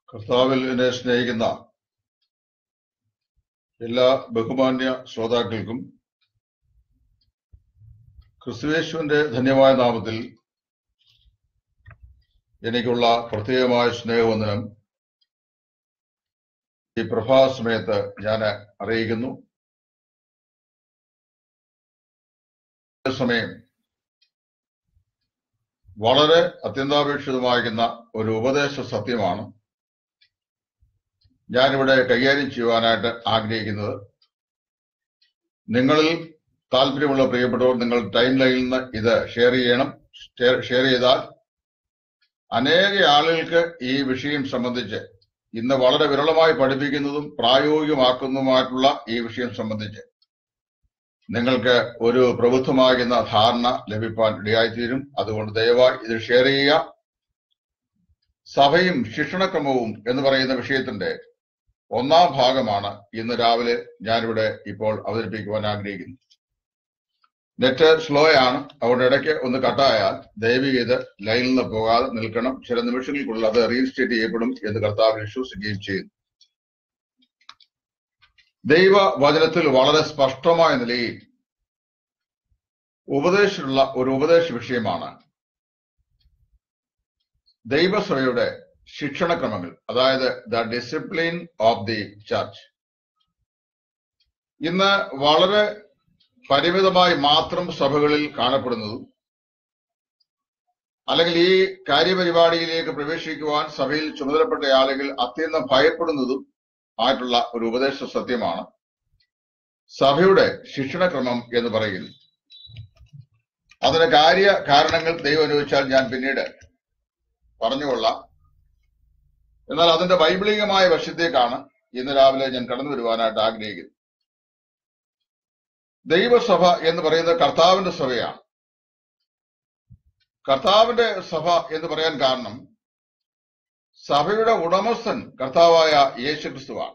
കർത്താവിൽ എന്നെ സ്നേഹിക്കുന്ന എല്ലാ ബഹുമാന്യ ശ്രോതാക്കൾക്കും ക്രിസ്തുവേശുവിന്റെ ധന്യമായ നാമത്തിൽ എനിക്കുള്ള പ്രത്യേകമായ സ്നേഹവന്ദനം ഈ പ്രഭാസമയത്ത് ഞാൻ അറിയിക്കുന്നു സമയം വളരെ അത്യന്താപേക്ഷിതമാകുന്ന ഒരു ഉപദേശ സത്യമാണ് ഞാനിവിടെ കൈകാര്യം ചെയ്യുവാനായിട്ട് ആഗ്രഹിക്കുന്നത് നിങ്ങളിൽ താല്പര്യമുള്ള പ്രിയപ്പെട്ടവർ നിങ്ങൾ ടൈം ലൈനിൽ നിന്ന് ഇത് ഷെയർ ചെയ്യണം ഷെയർ ചെയ്താൽ അനേക ആളുകൾക്ക് ഈ വിഷയം സംബന്ധിച്ച് ഇന്ന് വളരെ വിരളമായി പഠിപ്പിക്കുന്നതും പ്രായോഗികമാക്കുന്നതുമായിട്ടുള്ള ഈ വിഷയം സംബന്ധിച്ച് നിങ്ങൾക്ക് ഒരു പ്രബുദ്ധമാകുന്ന ധാരണ ലഭിക്കാൻ ഇടയായിത്തീരും അതുകൊണ്ട് ദയവായി ഇത് ഷെയർ ചെയ്യുക സഭയും ശിക്ഷണക്രമവും എന്ന് പറയുന്ന വിഷയത്തിന്റെ ഒന്നാം ഭാഗമാണ് ഇന്ന് രാവിലെ ഞാനിവിടെ ഇപ്പോൾ അവതരിപ്പിക്കുവാൻ ആഗ്രഹിക്കുന്നു നെറ്റ് സ്ലോ ആണ് അതുകൊണ്ട് ഇടയ്ക്ക് ഒന്ന് കട്ടായാൽ ദയവ് ചെയ്ത് ലൈനിൽ നിന്ന് പോകാതെ നിൽക്കണം ചില നിമിഷങ്ങൾക്കുള്ളിൽ അത് റീസ്റ്റേറ്റ് ചെയ്യപ്പെടും എന്ന് കർത്താവ് വിശ്വസിക്കുകയും ചെയ്യുന്നു ദൈവ വചനത്തിൽ വളരെ സ്പഷ്ടമായ നിലയിൽ ഉപദേശമുള്ള ഒരു ഉപദേശ വിഷയമാണ് ദൈവസഭയുടെ ശിക്ഷണക്രമങ്ങൾ അതായത് the discipline of the church ഇന്ന് വളരെ പരിമിതമായി മാത്രം സഭകളിൽ കാണപ്പെടുന്നതും അല്ലെങ്കിൽ ഈ കാര്യപരിപാടിയിലേക്ക് പ്രവേശിക്കുവാൻ സഭയിൽ ചുമതലപ്പെട്ട ആളുകൾ അത്യന്തം ഭയപ്പെടുന്നതും ആയിട്ടുള്ള ഒരു ഉപദേശ സത്യമാണ് സഭയുടെ ശിക്ഷണക്രമം എന്ന് പറയുന്നു അതിന് കാര്യ കാരണങ്ങൾ ദൈവം അനുവദിച്ചാൽ ഞാൻ പിന്നീട് പറഞ്ഞുകൊള്ളാം എന്നാൽ അതിന്റെ വൈബിളികമായ വശത്തേക്കാണ് ഇന്ന് രാവിലെ ഞാൻ കടന്നു വരുവാനായിട്ട് ആഗ്രഹിക്കുന്നത് ദൈവസഭ എന്ന് പറയുന്നത് കർത്താവിന്റെ സഭയാണ് കർത്താവിന്റെ സഭ എന്ന് പറയാൻ കാരണം സഭയുടെ ഉടമസ്ഥൻ കർത്താവായ യേശു ക്രിസ്തുവാണ്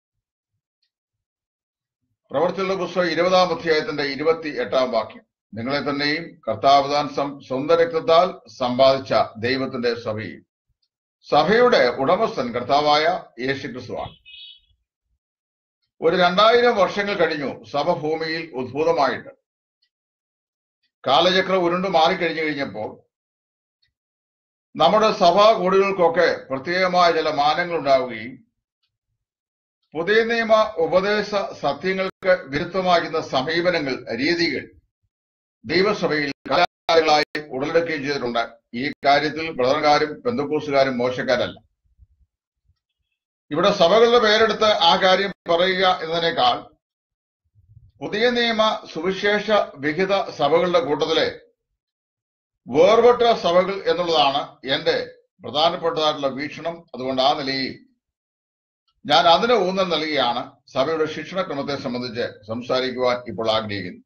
പ്രവർത്തിയുള്ള പുസ്തകം ഇരുപതാം അധ്യായത്തിന്റെ ഇരുപത്തി എട്ടാം വാക്യം നിങ്ങളെ തന്നെയും കർത്താവ് താൻ സ്വന്തം രക്തത്താൽ സമ്പാദിച്ച ദൈവത്തിന്റെ സഭയും സഭയുടെ ഉടമസ്ഥൻ കർത്താവായ യേശു ക്രിസ്തുവാണ് ഒരു രണ്ടായിരം വർഷങ്ങൾ കഴിഞ്ഞു സഭ ഭൂമിയിൽ ഉദ്ഭൂതമായിട്ട് കാലചക്രം ഉരുണ്ടു മാറിക്കഴിഞ്ഞു കഴിഞ്ഞപ്പോൾ നമ്മുടെ സഭാ കോടികൾക്കൊക്കെ പ്രത്യേകമായ ചില മാനങ്ങൾ ഉണ്ടാവുകയും പുതിയ നിയമ ഉപദേശ സത്യങ്ങൾക്ക് വിരുദ്ധമാകുന്ന സമീപനങ്ങൾ രീതികൾ ദൈവസഭയിൽ കലാകാരങ്ങളായി ഉടലെടുക്കുകയും ചെയ്തിട്ടുണ്ട് ഈ കാര്യത്തിൽ ബ്രദർകാരും പെന്തക്കൂസുകാരും മോശക്കാരല്ല ഇവിടെ സഭകളുടെ പേരെടുത്ത് ആ കാര്യം പറയുക എന്നതിനേക്കാൾ പുതിയ നിയമ സുവിശേഷ വിഹിത സഭകളുടെ കൂട്ടത്തിലെ വേർപെട്ട സഭകൾ എന്നുള്ളതാണ് എന്റെ പ്രധാനപ്പെട്ടതായിട്ടുള്ള വീക്ഷണം അതുകൊണ്ട് ആ നിലയിൽ ഞാൻ അതിന് ഊന്നൽ നൽകിയാണ് സഭയുടെ ശിക്ഷണക്രമത്തെ സംബന്ധിച്ച് സംസാരിക്കുവാൻ ഇപ്പോൾ ആഗ്രഹിക്കുന്നു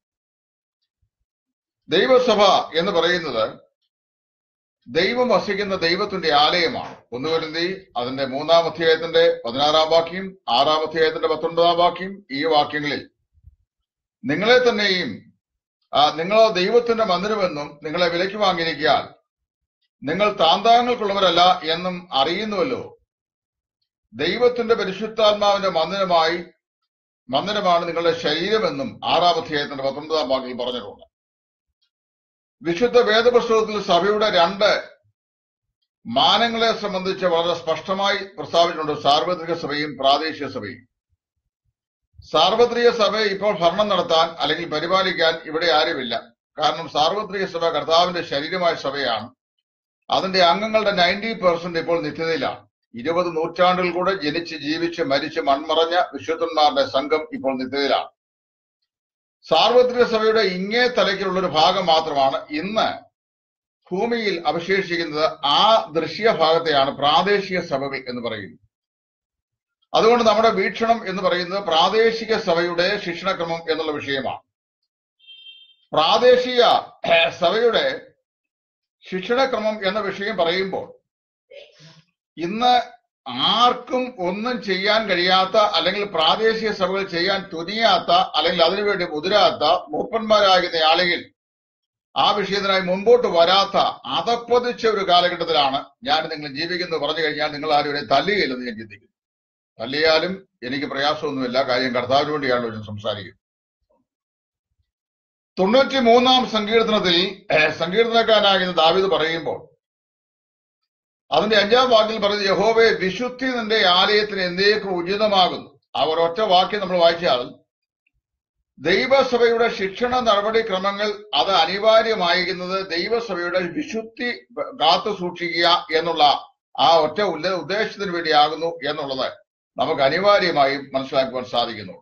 ദൈവസഭ എന്ന് പറയുന്നത് ദൈവം വസിക്കുന്ന ദൈവത്തിന്റെ ആലയമാണ് ഒന്ന് വരുന്തി അതിന്റെ മൂന്നാം അധ്യായത്തിന്റെ പതിനാറാം വാക്യം ആറാം അധ്യായത്തിന്റെ പത്തൊൻപതാം വാക്യം ഈ വാക്യങ്ങളിൽ നിങ്ങളെ തന്നെയും നിങ്ങളോ ദൈവത്തിന്റെ മന്ദിരമെന്നും നിങ്ങളെ വിലയ്ക്ക് വാങ്ങിയിരിക്കാൻ നിങ്ങൾ താന്താങ്ങൾക്കുള്ളവരല്ല എന്നും അറിയുന്നുവല്ലോ ദൈവത്തിന്റെ പരിശുദ്ധാത്മാവിന്റെ മന്ദിരമായി മന്ദിരമാണ് നിങ്ങളുടെ ശരീരമെന്നും ആറാം അധ്യായത്തിന്റെ പത്തൊൻപതാം വാക്യത്തിൽ പറഞ്ഞിട്ടുണ്ട് വിശുദ്ധ വേദപുസ്തകത്തിൽ സഭയുടെ രണ്ട് മാനങ്ങളെ സംബന്ധിച്ച് വളരെ സ്പഷ്ടമായി പ്രസ്താവിച്ചിട്ടുണ്ട് സാർവത്രിക സഭയും പ്രാദേശിക സഭയും സാർവത്രിക സഭ ഇപ്പോൾ ഭരണം നടത്താൻ അല്ലെങ്കിൽ പരിപാലിക്കാൻ ഇവിടെ ആരുമില്ല കാരണം സാർവത്രിക സഭ കർത്താവിന്റെ ശരീരമായ സഭയാണ് അതിന്റെ അംഗങ്ങളുടെ നയൻറ്റി പെർസെന്റ് ഇപ്പോൾ നിത്യതയിലാണ് ഇരുപത് നൂറ്റാണ്ടിൽ കൂടെ ജനിച്ച് ജീവിച്ച് മരിച്ച് മൺമറഞ്ഞ വിശുദ്ധന്മാരുടെ സംഘം ഇപ്പോൾ നിത്യതയിലാണ് സാർവത്രിക സഭയുടെ ഇങ്ങേ തലയ്ക്കുള്ള ഒരു ഭാഗം മാത്രമാണ് ഇന്ന് ഭൂമിയിൽ അവശേഷിക്കുന്നത് ആ ദൃശ്യഭാഗത്തെയാണ് പ്രാദേശിക സഭകൾ എന്ന് പറയുന്നത് അതുകൊണ്ട് നമ്മുടെ വീക്ഷണം എന്ന് പറയുന്നത് പ്രാദേശിക സഭയുടെ ശിക്ഷണക്രമം എന്നുള്ള വിഷയമാണ് പ്രാദേശിക സഭയുടെ ശിക്ഷണക്രമം എന്ന വിഷയം പറയുമ്പോൾ ഇന്ന് ആർക്കും ഒന്നും ചെയ്യാൻ കഴിയാത്ത അല്ലെങ്കിൽ പ്രാദേശിക സഭകൾ ചെയ്യാൻ തുനിയാത്ത അല്ലെങ്കിൽ അതിനുവേണ്ടി മുതിരാത്ത മൂപ്പന്മാരാകുന്ന ആളുകൾ ആ വിഷയത്തിനായി മുമ്പോട്ട് വരാത്ത അതപ്പതിച്ച ഒരു കാലഘട്ടത്തിലാണ് ഞാൻ നിങ്ങൾ ജീവിക്കുന്നത് പറഞ്ഞു കഴിഞ്ഞാൽ നിങ്ങൾ ആരും എന്നെ തല്ലുകയില്ലെന്ന് ഞാൻ ചിന്തിക്കുന്നു തല്ലിയാലും എനിക്ക് പ്രയാസമൊന്നുമില്ല കാര്യം കർത്താവിന് വേണ്ടിയാണല്ലോ ഞാൻ സംസാരിക്കുന്നത് തൊണ്ണൂറ്റി മൂന്നാം സങ്കീർത്തനത്തിൽ ഏഹ്, സങ്കീർത്തനക്കാരനാകുന്ന ദാവീദ് പറയുമ്പോൾ അതിന്റെ അഞ്ചാം വാക്കിൽ പറയുന്നത് യഹോവെ വിശുദ്ധി നിന്റെ ആലയത്തിന് എന്നേക്കും ഉചിതമാകുന്നു ആ ഒരൊറ്റ വാക്യം നമ്മൾ വായിച്ചാൽ ദൈവസഭയുടെ ശിക്ഷണ നടപടിക്രമങ്ങൾ അത് അനിവാര്യമായിരിക്കുന്നത് ദൈവസഭയുടെ വിശുദ്ധി കാത്തു സൂക്ഷിക്കുക എന്നുള്ള ആ ഒറ്റ ഉല്ല- ഉദ്ദേശത്തിന് വേണ്ടിയാകുന്നു എന്നുള്ളത് നമുക്ക് അനിവാര്യമായും മനസ്സിലാക്കുവാൻ സാധിക്കുന്നു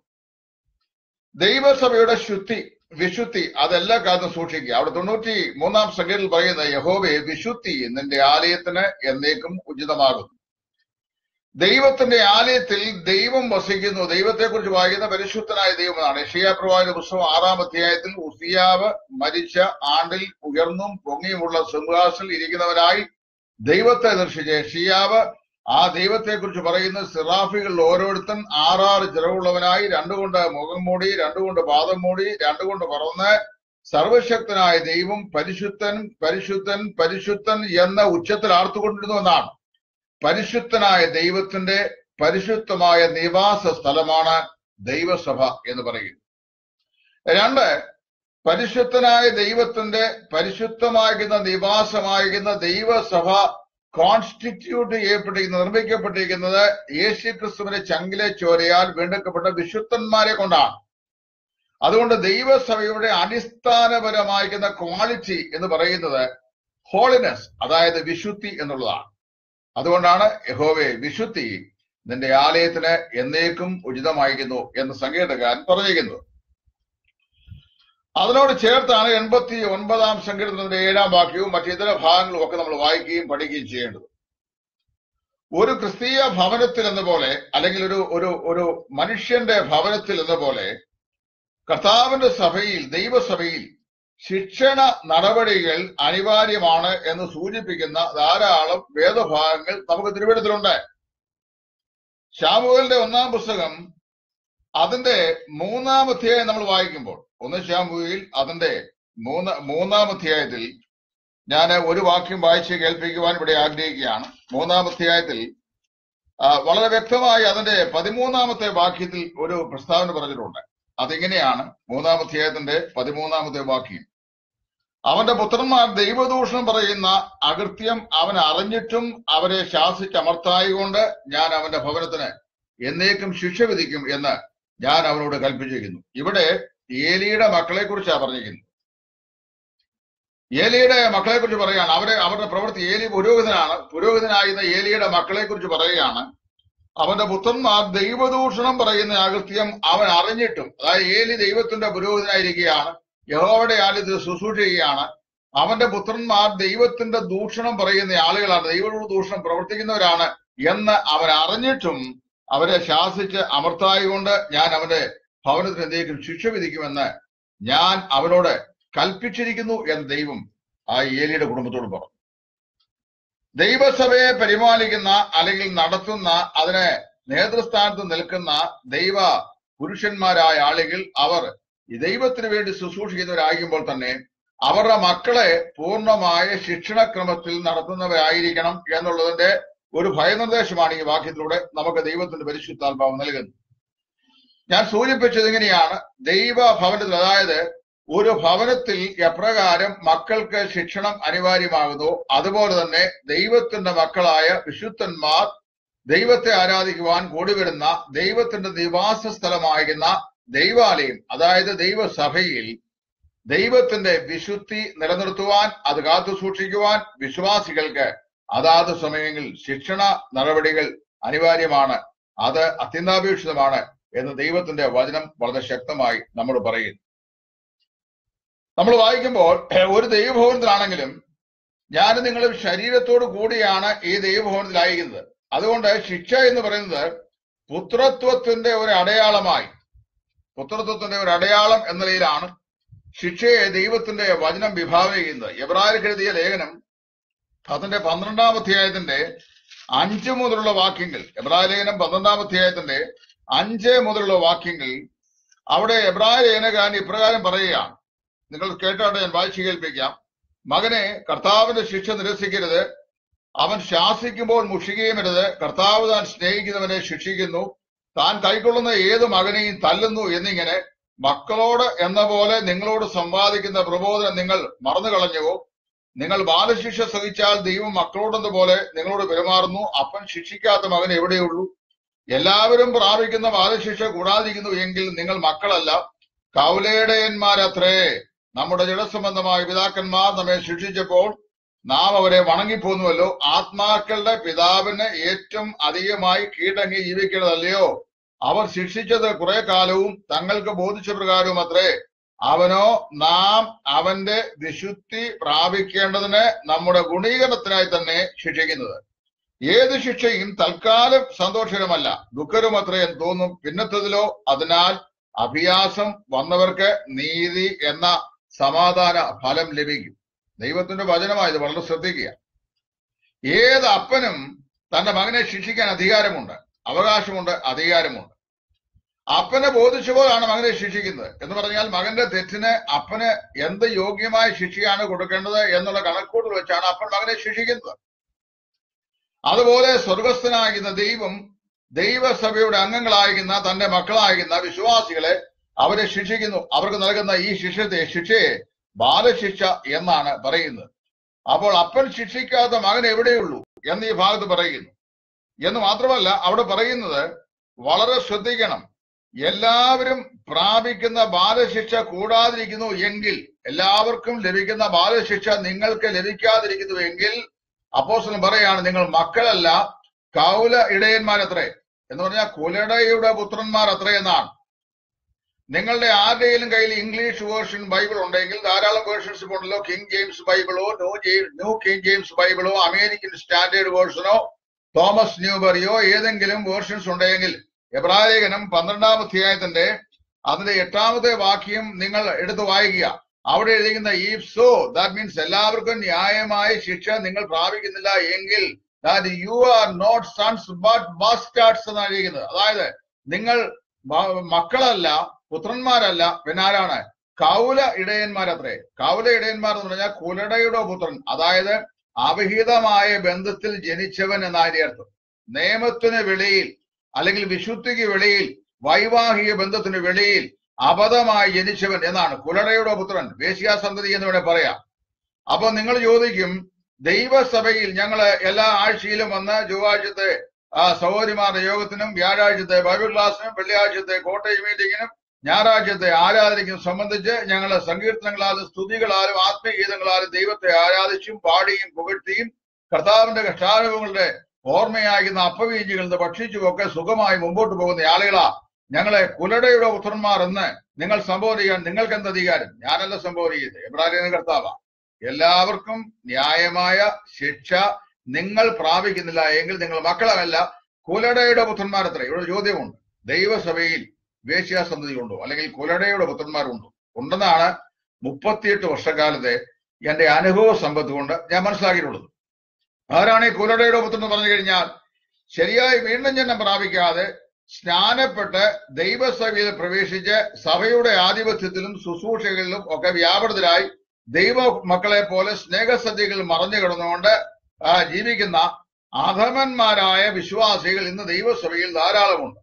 ദൈവസഭയുടെ ശുദ്ധി വിശുദ്ധി അതെല്ലാ കാലത്തും സൂക്ഷിക്കുക അവിടെ തൊണ്ണൂറ്റി മൂന്നാം സംഖ്യയിൽ പറയുന്ന യഹോവയെ വിശുദ്ധി നിന്റെ ആലയത്തിന് എന്നേക്കും ഉചിതമാകുന്നു ദൈവത്തിന്റെ ആലയത്തിൽ ദൈവം വസിക്കുന്നു ദൈവത്തെക്കുറിച്ച് വായിക്കുന്ന പരിശുദ്ധനായ ദൈവമാണ് യഷിയാ പ്രവാചക പുസ്തകം ആറാം അധ്യായത്തിൽ ഉസിയാവ് മരിച്ച ആണ്ടിൽ ഉയർന്നും പൊങ്ങിയുമുള്ള സിംഹാസനിൽ ഇരിക്കുന്നവനായി ദൈവത്തെ ദർശിച്ച യഷിയാവ് ആ ദൈവത്തെക്കുറിച്ച് പറയുന്ന സിറാഫികളിൽ ഓരോരുത്തൻ ആറാറ് ചിറവുള്ളവനായി രണ്ടുകൊണ്ട് മുഖം മൂടി രണ്ടുകൊണ്ട് പാദം മൂടി രണ്ടുകൊണ്ട് പറന്ന് സർവശക്തനായ ദൈവം പരിശുദ്ധൻ പരിശുദ്ധൻ പരിശുദ്ധൻ എന്ന ഉച്ചത്തിൽ ആർത്തുകൊണ്ടിരുന്നു എന്നാണ് പരിശുദ്ധനായ ദൈവത്തിന്റെ പരിശുദ്ധമായ നിവാസ സ്ഥലമാണ് ദൈവസഭ എന്ന് പറയുന്നത് രണ്ട് പരിശുദ്ധനായ ദൈവത്തിന്റെ പരിശുദ്ധമാകുന്ന നിവാസമാകുന്ന ദൈവസഭ കോൺസ്റ്റിറ്റ്യൂട്ട് ചെയ്യപ്പെട്ടിരിക്കുന്നത് നിർമ്മിക്കപ്പെട്ടിരിക്കുന്നത് യേശു ക്രിസ്തുവിന്റെ ചങ്കിലെ ചോരയാൽ വീണ്ടെടുക്കപ്പെട്ട വിശുദ്ധന്മാരെ കൊണ്ടാണ് അതുകൊണ്ട് ദൈവസഭയുടെ അടിസ്ഥാനപരമായിരിക്കുന്ന ക്വാളിറ്റി എന്ന് പറയുന്നത് ഹോളിനെസ് അതായത് വിശുദ്ധി എന്നുള്ളതാണ് അതുകൊണ്ടാണ് യഹോവെ വിശുദ്ധി നിന്റെ ആലയത്തിന് എന്നേക്കും ഉചിതമായിരിക്കുന്നു എന്ന് സംഗീതകാരൻ പറഞ്ഞിരിക്കുന്നത് അതിനോട് ചേർത്താണ് എൺപത്തി ഒൻപതാം സങ്കീർത്തനത്തിന്റെ ഏഴാം വാക്യവും മറ്റിതര ഭാഗങ്ങളും ഒക്കെ നമ്മൾ വായിക്കുകയും പഠിക്കുകയും ചെയ്യേണ്ടത് ഒരു ക്രിസ്തീയ ഭവനത്തിൽ എന്ന പോലെ അല്ലെങ്കിൽ ഒരു ഒരു ഒരു മനുഷ്യന്റെ ഭവനത്തിൽ എന്ന പോലെ കർത്താവിന്റെ സഭയിൽ ദൈവസഭയിൽ ശിക്ഷണ നടപടികൾ അനിവാര്യമാണ് എന്ന് സൂചിപ്പിക്കുന്ന ധാരാളം വേദഭാഗങ്ങൾ നമുക്ക് തിരുവനന്തപുരത്തിലുണ്ട് ശാമുവലിന്റെ ഒന്നാം പുസ്തകം അതിന്റെ മൂന്നാം അധ്യായം നമ്മൾ വായിക്കുമ്പോൾ ഒന്ന് ശാമുവിൽ അതിന്റെ മൂന്ന് മൂന്നാം അധ്യായത്തിൽ ഞാൻ ഒരു വാക്യം വായിച്ച് കേൾപ്പിക്കുവാൻ ഇവിടെ ആഗ്രഹിക്കുകയാണ് മൂന്നാം അധ്യായത്തിൽ ആ, വളരെ വ്യക്തമായി അതിന്റെ പതിമൂന്നാമത്തെ വാക്യത്തിൽ ഒരു പ്രസ്താവന പറഞ്ഞിട്ടുണ്ട് അതിങ്ങനെയാണ് മൂന്നാം അധ്യായത്തിന്റെ പതിമൂന്നാമത്തെ വാക്യം അവന്റെ പുത്രന്മാർ ദൈവദൂഷണം പറയുന്ന അകൃത്യം അവൻ അറിഞ്ഞിട്ടും അവരെ ശാസിച്ചമർത്തായികൊണ്ട് ഞാൻ അവന്റെ ഭവനത്തിന് എന്നേക്കും ശിക്ഷ വിധിക്കും എന്ന് ഞാൻ അവനോട് കൽപ്പിച്ചിരിക്കുന്നു ഇവിടെ ഏലിയുടെ മക്കളെ കുറിച്ചാണ് പറഞ്ഞിരിക്കുന്നത് ഏലിയുടെ മക്കളെ കുറിച്ച് പറയുകയാണ് അവരെ അവരുടെ പ്രവൃത്തി ഏലി പുരോഹിതനാണ് പുരോഹിതനായിരുന്ന ഏലിയുടെ മക്കളെ കുറിച്ച് പറയുകയാണ് അവന്റെ പുത്രന്മാർ ദൈവദൂഷണം പറയുന്ന അകൃത്യം അവൻ അറിഞ്ഞിട്ടും അതായത് ഏലി ദൈവത്തിന്റെ പുരോഹിതനായിരിക്കുകയാണ് യഹോവയുടെ ആലയത്തിൽ ശുശ്രൂഷിക്കുകയാണ് അവന്റെ പുത്രന്മാർ ദൈവത്തിന്റെ ദൂഷണം പറയുന്ന ആളുകളാണ് ദൈവത്തോട് ദൂഷണം പ്രവർത്തിക്കുന്നവരാണ് എന്ന് അവൻ അറിഞ്ഞിട്ടും അവരെ ശാസിച്ച് അമർത്തായി കൊണ്ട് ഞാൻ അവന്റെ ഭവനത്തിന് എന്തെങ്കിലും ശിക്ഷ വിധിക്കുമെന്ന് ഞാൻ അവനോട് കൽപ്പിച്ചിരിക്കുന്നു എന്ന് ദൈവം ആ ഏലിയുടെ കുടുംബത്തോട് പറഞ്ഞു ദൈവസഭയെ പരിപാലിക്കുന്ന അല്ലെങ്കിൽ നടത്തുന്ന അതിന് നേതൃസ്ഥാനത്ത് നിൽക്കുന്ന ദൈവ പുരുഷന്മാരായ ആളുകൾ അവർ ഈ ദൈവത്തിന് വേണ്ടി ശുശ്രൂഷിക്കുന്നവരാകുമ്പോൾ തന്നെ അവരുടെ മക്കളെ പൂർണ്ണമായ ശിക്ഷണക്രമത്തിൽ നടത്തുന്നവരായിരിക്കണം എന്നുള്ളതിന്റെ ഒരു ഭയനിർദ്ദേശമാണ് ഈ വാക്യത്തിലൂടെ നമുക്ക് ദൈവത്തിന്റെ പരിശുദ്ധാത്മാവ് നൽകുന്നത് ഞാൻ സൂചിപ്പിച്ചത് ഇങ്ങനെയാണ് ദൈവ ഭവനത്തിൽ അതായത് ഒരു ഭവനത്തിൽ എപ്രകാരം മക്കൾക്ക് ശിക്ഷണം അനിവാര്യമാകുന്നു അതുപോലെ തന്നെ ദൈവത്തിന്റെ മക്കളായ വിശുദ്ധന്മാർ ദൈവത്തെ ആരാധിക്കുവാൻ കൂടി വരുന്ന ദൈവത്തിന്റെ നിവാസ സ്ഥലമായിരുന്ന ദൈവാലയം അതായത് ദൈവസഭയിൽ ദൈവത്തിന്റെ വിശുദ്ധി നിലനിർത്തുവാൻ അത് കാത്തു സൂക്ഷിക്കുവാൻ വിശ്വാസികൾക്ക് അതാത് സമയങ്ങളിൽ ശിക്ഷണ നടപടികൾ അനിവാര്യമാണ് അത് അത്യന്താപേക്ഷിതമാണ് എന്ന് ദൈവത്തിന്റെ വചനം വളരെ ശക്തമായി നമ്മൾ പറയുന്നു നമ്മൾ വായിക്കുമ്പോൾ ഒരു ദൈവഭവനത്തിലാണെങ്കിലും ഞാൻ നിങ്ങൾ ശരീരത്തോട് കൂടിയാണ് ഈ ദൈവഭവനത്തിലായിരിക്കുന്നത് അതുകൊണ്ട് ശിക്ഷ എന്ന് പറയുന്നത് പുത്രത്വത്തിന്റെ ഒരു അടയാളമായി പുത്രത്വത്തിന്റെ ഒരു അടയാളം എന്ന നിലയിലാണ് ശിക്ഷയെ ദൈവത്തിന്റെ വചനം വിഭാവന ചെയ്യുന്നത് എബ്രാഹിം എഴുതിയ ലേഖനം അതിന്റെ പന്ത്രണ്ടാം അധ്യായത്തിന്റെ അഞ്ച് മുതലുള്ള വാക്യങ്ങൾ എബ്രാഹിം ലേഖനം പന്ത്രണ്ടാം അധ്യായത്തിന്റെ അഞ്ച് മുതലുള്ള വാക്യങ്ങൾ അവിടെ എബ്രാഹിം ലേഖനകാരൻ ഇപ്രകാരം പറയുകയാണ് നിങ്ങൾ കേട്ടാട്ടെ ഞാൻ വായിച്ചു കേൾപ്പിക്കാം മകനെ കർത്താവിന്റെ ശിക്ഷ നിരസിക്കരുത് അവൻ ശാസിക്കുമ്പോൾ മുഷിക്കുകയും അരുത് കർത്താവ് താൻ സ്നേഹിക്കുന്നവനെ ശിക്ഷിക്കുന്നു താൻ കൈക്കൊള്ളുന്ന ഏത് മകനെയും തല്ലുന്നു എന്നിങ്ങനെ മക്കളോട് എന്ന പോലെ നിങ്ങളോട് സമ്പാദിക്കുന്ന പ്രബോധനം നിങ്ങൾ മറന്നു കളഞ്ഞുവോ നിങ്ങൾ ബാലശിക്ഷ സഹിച്ചാൽ ദൈവം മക്കളോടെന്ന പോലെ നിങ്ങളോട് പെരുമാറുന്നു അപ്പൻ ശിക്ഷിക്കാത്ത മകൻ എവിടെയുള്ളൂ എല്ലാവരും പ്രാപിക്കുന്ന ബാലശിക്ഷ കൂടാതിരിക്കുന്നു എങ്കിൽ നിങ്ങൾ മക്കളല്ല കൗലേടയന്മാരത്രേ നമ്മുടെ ജഡസംബന്ധമായ പിതാക്കന്മാർ നമ്മെ ശിക്ഷിച്ചപ്പോൾ നാം അവരെ വണങ്ങിപ്പോന്നുവല്ലോ ആത്മാക്കളുടെ പിതാവിന് ഏറ്റവും അധികമായി കീഴടങ്ങി ജീവിക്കുന്നതല്ലയോ അവർ ശിക്ഷിച്ചത് കുറെ കാലവും തങ്ങൾക്ക് ബോധിച്ച പ്രകാരവും അത്രേ അവനോ നാം അവന്റെ വിശുദ്ധി പ്രാപിക്കേണ്ടതിന് നമ്മുടെ ഗുണീകരണത്തിനായി തന്നെ ശിക്ഷിക്കുന്നത് ഏത് ശിക്ഷയും തൽക്കാലം സന്തോഷകരമല്ല ദുഃഖകരമത്രേ എന്ന് തോന്നും പിന്നത്തതിലോ അതിനാൽ അഭ്യാസം വന്നവർക്ക് നീതി എന്ന സമാധാന ഫലം ലഭിക്കും ദൈവത്തിന്റെ വചനമായത് വളരെ ശ്രദ്ധിക്കുക ഏത് അപ്പനും തന്റെ മകനെ ശിക്ഷിക്കാൻ അധികാരമുണ്ട് അവകാശമുണ്ട് അധികാരമുണ്ട് അപ്പനെ ബോധിച്ചപോലാണ് മകനെ ശിക്ഷിക്കുന്നത് എന്ന് പറഞ്ഞാൽ മകന്റെ തെറ്റിന് അപ്പന് എന്ത് യോഗ്യമായ ശിക്ഷയാണ് കൊടുക്കേണ്ടത് എന്നുള്ള കണക്കൂട്ടൽ വെച്ചാണ് അപ്പൻ മകനെ ശിക്ഷിക്കുന്നത് അതുപോലെ സ്വർഗസ്ഥനാകുന്ന ദൈവം ദൈവസഭയുടെ അംഗങ്ങളായിരിക്കുന്ന തന്റെ മക്കളായിരിക്കുന്ന വിശ്വാസികളെ അവരെ ശിക്ഷിക്കുന്നു അവർക്ക് നൽകുന്ന ഈ ശിക്ഷത്തെ ശിക്ഷയെ ബാലശിക്ഷ എന്നാണ് പറയുന്നത് അപ്പോൾ അപ്പൻ ശിക്ഷിക്കാത്ത മകൻ എവിടെയുള്ളൂ എന്ന് ഈ ഭാഗത്ത് പറയുന്നു എന്ന് മാത്രമല്ല അവിടെ പറയുന്നത് വളരെ ശ്രദ്ധിക്കണം എല്ലാവരും പ്രാപിക്കുന്ന ബാലശിക്ഷ കൂടാതിരിക്കുന്നു എങ്കിൽ എല്ലാവർക്കും ലഭിക്കുന്ന ബാലശിക്ഷ നിങ്ങൾക്ക് ലഭിക്കാതിരിക്കുന്നു എങ്കിൽ അപ്പോസ്റ്റലൻ പറയാണ് നിങ്ങൾ മക്കളല്ല കൗല ഇടയന്മാരത്രേ എന്ന് പറഞ്ഞാൽ കുലടയുടെ പുത്രന്മാർ അത്രേ എന്നാണ് നിങ്ങളുടെ ആരുടെയും കയ്യിൽ ഇംഗ്ലീഷ് വേർഷൻ ബൈബിൾ ഉണ്ടെങ്കിൽ ധാരാളം വേർഷൻസ് ഉണ്ടല്ലോ കിങ് ജെയിംസ് ബൈബിളോ new J- new King James ബൈബിളോ അമേരിക്കൻ സ്റ്റാൻഡേർഡ് വേർഷനോ തോമസ് ന്യൂബറിയോ ഏതെങ്കിലും വേർഷൻസ് ഉണ്ടെങ്കിൽ എബ്രാലേഖനം പന്ത്രണ്ടാം അധ്യായത്തിന്റെ അതിന്റെ എട്ടാമത്തെ വാക്യം നിങ്ങൾ എടുത്ത് വായിക്കുക അവിടെ എഴുതിക്കുന്ന ഈഫ് സോ ദാറ്റ് മീൻസ് എല്ലാവർക്കും ന്യായമായ ശിക്ഷ നിങ്ങൾ പ്രാപിക്കുന്നില്ല എങ്കിൽ that you are not sons but bastards എന്നാണ് എഴുതിയിരിക്കുന്നത് അതായത് നിങ്ങൾ മ- മക്കളല്ല പുത്രന്മാരല്ല പിന്നെ ആരാണ് കൗല ഇടയന്മാരത്രേ കൗല ഇടയന്മാർ എന്ന് പറഞ്ഞാൽ കുലടയുടെ പുത്രൻ അതായത് അവിഹിതമായ ബന്ധത്തിൽ ജനിച്ചവൻ എന്നാണ് അർത്ഥം നിയമത്തിന് വെളിയിൽ അല്ലെങ്കിൽ വിശുദ്ധിക്ക് വെളിയിൽ വൈവാഹിക ബന്ധത്തിന് വെളിയിൽ അബദ്ധമായി ജനിച്ചവൻ എന്നാണ് കുലടയുടെ പുത്രൻ വേശ്യാസന്തതി എന്ന് വേണേൽ പറയാം അപ്പൊ നിങ്ങൾ ചോദിക്കും ദൈവസഭയിൽ ഞങ്ങള് എല്ലാ ആഴ്ചയിലും വന്ന് ചൊവ്വാഴ്ചത്തെ ആ സഹോദരിമാരുടെ യോഗത്തിനും വ്യാഴാഴ്ചത്തെ ബൈബിൾ ക്ലാസ്സിനും വെള്ളിയാഴ്ചത്തെ കോട്ടേജ് മീറ്റിങ്ങിനും ഞായറാഴ്ചത്തെ ആരാധനയ്ക്കും സംബന്ധിച്ച് ഞങ്ങൾ സങ്കീർത്തനങ്ങളാലും സ്തുതികളാലും ആത്മീയഗീതങ്ങളാലും ദൈവത്തെ ആരാധിച്ചും പാടിയും പുകഴ്ത്തിയും കർത്താവിന്റെ കഷ്ടാനുഭവങ്ങളുടെ ഓർമ്മയാകുന്ന അപ്പവീഞ്ഞുകളിൽ നിന്ന് ഭക്ഷിച്ചും ഒക്കെ സുഖമായി മുമ്പോട്ട് പോകുന്ന ആളുകളാ ഞങ്ങളെ കുലടയുടെ പുത്രന്മാർ എന്ന് നിങ്ങൾ സംബോധന ചെയ്യാൻ നിങ്ങൾക്ക് എന്ത് അധികാരം ഞാനല്ല സംബോധന ചെയ്യുന്നത് എബ്രാഹിം കർത്താവ എല്ലാവർക്കും ന്യായമായ ശിക്ഷ നിങ്ങൾ പ്രാപിക്കുന്നില്ല എങ്കിൽ നിങ്ങൾ മക്കളല്ല കുലടയുടെ പുത്രന്മാരത്ര ഇവിടെ ചോദ്യമുണ്ട് ദൈവസഭയിൽ വേശ്യാസന്ധതി ഉണ്ടോ അല്ലെങ്കിൽ കുലടയുടെ പുത്രന്മാരുണ്ടോ ഉണ്ടെന്നാണ് മുപ്പത്തിയെട്ട് വർഷക്കാലത്തെ എന്റെ അനുഭവ സമ്പത്ത് കൊണ്ട് ഞാൻ മനസ്സിലാക്കിയിട്ടുള്ളത് ആരാണ് ഈ കുലടയുടെ പുത്രൻ എന്ന് പറഞ്ഞു കഴിഞ്ഞാൽ ശരിയായി വീണ്ടും ജന്മം പ്രാപിക്കാതെ സ്നാനപ്പെട്ട് ദൈവസഭയിൽ പ്രവേശിച്ച് സഭയുടെ ആധിപത്യത്തിലും ശുശ്രൂഷകളിലും ഒക്കെ വ്യാപൃതരായി ദൈവ മക്കളെ പോലെ സ്നേഹസദ്യകൾ മറഞ്ഞു കിടന്നുകൊണ്ട് ആ, ജീവിക്കുന്ന അധമന്മാരായ വിശ്വാസികൾ ഇന്ന് ദൈവസഭയിൽ ധാരാളമുണ്ട്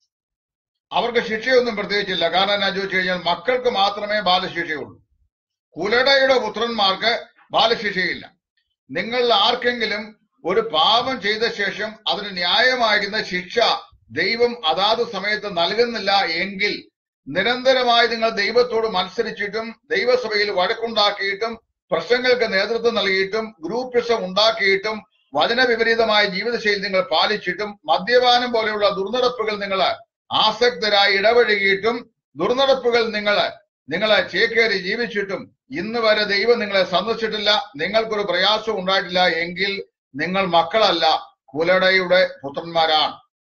അവർക്ക് ശിക്ഷയൊന്നും പ്രത്യേകിച്ചില്ല കാരണം എന്നാ ചോദിച്ചു കഴിഞ്ഞാൽ മക്കൾക്ക് മാത്രമേ ബാലശിക്ഷയുള്ളൂ കുലടയുടെ പുത്രന്മാർക്ക് ബാലശിക്ഷയില്ല നിങ്ങൾ ആർക്കെങ്കിലും ഒരു പാപം ചെയ്ത ശേഷം അതിന് ന്യായമാകുന്ന ശിക്ഷ ദൈവം അതാത് സമയത്ത് നൽകുന്നില്ല എങ്കിൽ നിരന്തരമായി നിങ്ങൾ ദൈവത്തോട് മത്സരിച്ചിട്ടും ദൈവസഭയിൽ വഴക്കുണ്ടാക്കിയിട്ടും പ്രശ്നങ്ങൾക്ക് നേതൃത്വം നൽകിയിട്ടും ഗ്രൂപ്പിസം ഉണ്ടാക്കിയിട്ടും വചനവിപരീതമായ ജീവിതശൈലി നിങ്ങൾ പാലിച്ചിട്ടും മദ്യപാനം പോലെയുള്ള ദുർനടപ്പുകൾ നിങ്ങൾ ആസക്തരായി ഇടപഴകിയിട്ടും ദുർനടപ്പുകൾ നിങ്ങൾ നിങ്ങളെ ചേക്കേറി ജീവിച്ചിട്ടും ഇന്ന് വരെ ദൈവം നിങ്ങളെ സന്ദർശിച്ചിട്ടില്ല നിങ്ങൾക്കൊരു പ്രയാസം ഉണ്ടായിട്ടില്ല എങ്കിൽ നിങ്ങൾ മക്കളല്ല കുലടയുടെ പുത്രന്മാരാണ്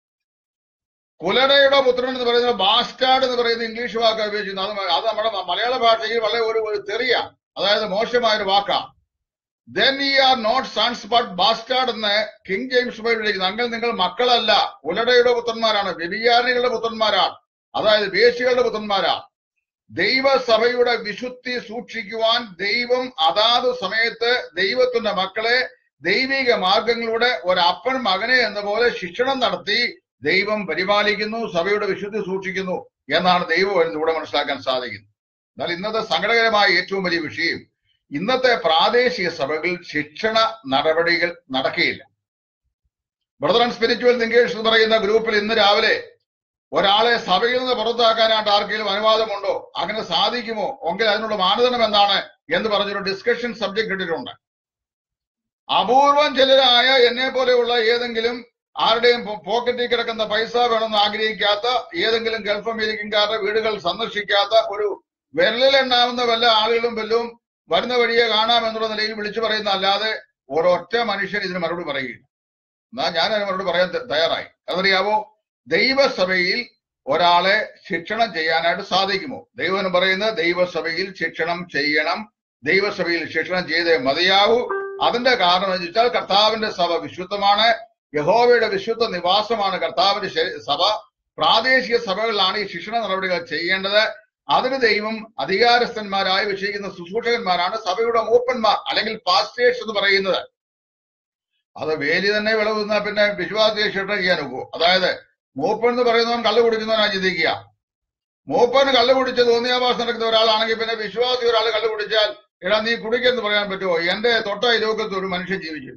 കുലടയുടെ പുത്രൻ എന്ന് പറയുന്നത് ബാസ്റ്റാർഡ് എന്ന് പറയുന്ന ഇംഗ്ലീഷ് വാക്ക് ഉപയോഗിക്കുന്നത് അത് അത് നമ്മുടെ മലയാള ഭാഷയിൽ വളരെ ഒരു ഒരു തെറിയാണ് അതായത് മോശമായ ഒരു വാക്കാണ് then ye are not sons but bastard എന്ന് കിങ് ജെയിംസ് ബൈബിൾ എഴുതുന്നു അങ്ങനെ നിങ്ങൾ മക്കളല്ല കുലടയുടെ പുത്രന്മാരാണ് വ്യഭിചാരികളുടെ പുത്രന്മാരാണ് അതായത് വേശികളുടെ പുത്രന്മാരാണ് ദൈവസഭയുടെ വിശുദ്ധി സൂക്ഷിക്കുവാൻ ദൈവം അതാത് സമയത്ത് ദൈവത്തിന്റെ മക്കളെ ദൈവിക മാർഗങ്ങളിലൂടെ ഒരപ്പൻ മകനെ എന്ന പോലെ ശിക്ഷണം നടത്തി ദൈവം പരിപാലിക്കുന്നു സഭയുടെ വിശുദ്ധി സൂക്ഷിക്കുന്നു എന്നാണ് ദൈവം ഇതിലൂടെ മനസ്സിലാക്കാൻ സാധിക്കുന്നത് എന്നാൽ ഇന്നത്തെ സങ്കടകരമായ ഏറ്റവും വലിയ വിഷയം ഇന്നത്തെ പ്രാദേശിക സഭകളിൽ ശിക്ഷണ നടപടികൾ നടക്കുകയില്ല ബ്രദർ ആൻഡ് സ്പിരിച്വൽ തിങ്കേഴ്സ് എന്ന് പറയുന്ന ഗ്രൂപ്പിൽ ഇന്ന് രാവിലെ ഒരാളെ സഭയിൽ നിന്ന് പുറത്താക്കാനായിട്ട് ആർക്കെങ്കിലും അനുവാദമുണ്ടോ അങ്ങനെ സാധിക്കുമോ എങ്കിൽ അതിനുള്ള മാനദണ്ഡം എന്താണ് എന്ന് പറഞ്ഞൊരു ഡിസ്കഷൻ സബ്ജക്ട് ഇട്ടിട്ടുണ്ട് അപൂർവം ചിലരായ എന്നെ പോലെയുള്ള ഏതെങ്കിലും ആരുടെയും പോ- പോക്കറ്റിൽ കിടക്കുന്ന പൈസ വേണമെന്ന് ആഗ്രഹിക്കാത്ത ഏതെങ്കിലും ഗൾഫ് അമേരിക്കൻകാരുടെ വീടുകൾ സന്ദർശിക്കാത്ത ഒരു വിരലിലെണ്ണാവുന്ന വല്ല ആളുകളും വല്ലതും വരുന്ന വഴിയെ കാണാം എന്നുള്ള നിലയിൽ വിളിച്ചു പറയുന്ന അല്ലാതെ ഒരൊറ്റ മനുഷ്യൻ ഇതിന് മറുപടി പറയുകയില്ല എന്നാ ഞാൻ അതിന് മറുപടി പറയാൻ ത- തയ്യാറായി അതറിയാവോ ദൈവസഭയിൽ ഒരാളെ ശിക്ഷണം ചെയ്യാനായിട്ട് സാധിക്കുമോ ദൈവം പറയുന്നത് ദൈവസഭയിൽ ശിക്ഷണം ചെയ്യണം ദൈവസഭയിൽ ശിക്ഷണം ചെയ്തേ മതിയാവൂ അതിന്റെ കാരണം എന്ന് വെച്ചാൽ കർത്താവിന്റെ സഭ വിശുദ്ധമാണ് യഹോവയുടെ വിശുദ്ധ നിവാസമാണ് കർത്താവിന്റെ ശരി- സഭ പ്രാദേശിക സഭകളിലാണ് ഈ ശിക്ഷണ നടപടികൾ ചെയ്യേണ്ടത് അതിന് ദൈവം അധികാരസ്ഥന്മാരായി വെച്ചിരിക്കുന്ന ശുശ്രൂഷകന്മാരാണ് സഭയുടെ മൂപ്പന്മാർ അല്ലെങ്കിൽ പാസ്റ്റേഴ്സ് എന്ന് പറയുന്നത് അത് വേലി തന്നെ വിളവ് തിന്നാ പിന്നെ വിശ്വാസത്തെ ശിക്ഷ ചെയ്യാൻ ഒക്കുമോ അതായത് മൂപ്പൻ എന്ന് പറയുന്നവൻ കള്ളു കുടിക്കുന്നവനാ ചിന്തിക്കുക മൂപ്പന് കള്ളു കുടിച്ച് തോന്നിയാവാസം നടക്കുന്ന ഒരാളാണെങ്കിൽ പിന്നെ വിശ്വാസി ഒരാൾ കള്ളു കുടിച്ചാൽ എടാ നീ കുടിക്കെന്ന് പറയാൻ പറ്റുമോ എന്റെ തൊട്ട ലോകത്ത് ഒരു മനുഷ്യൻ ജീവിച്ചു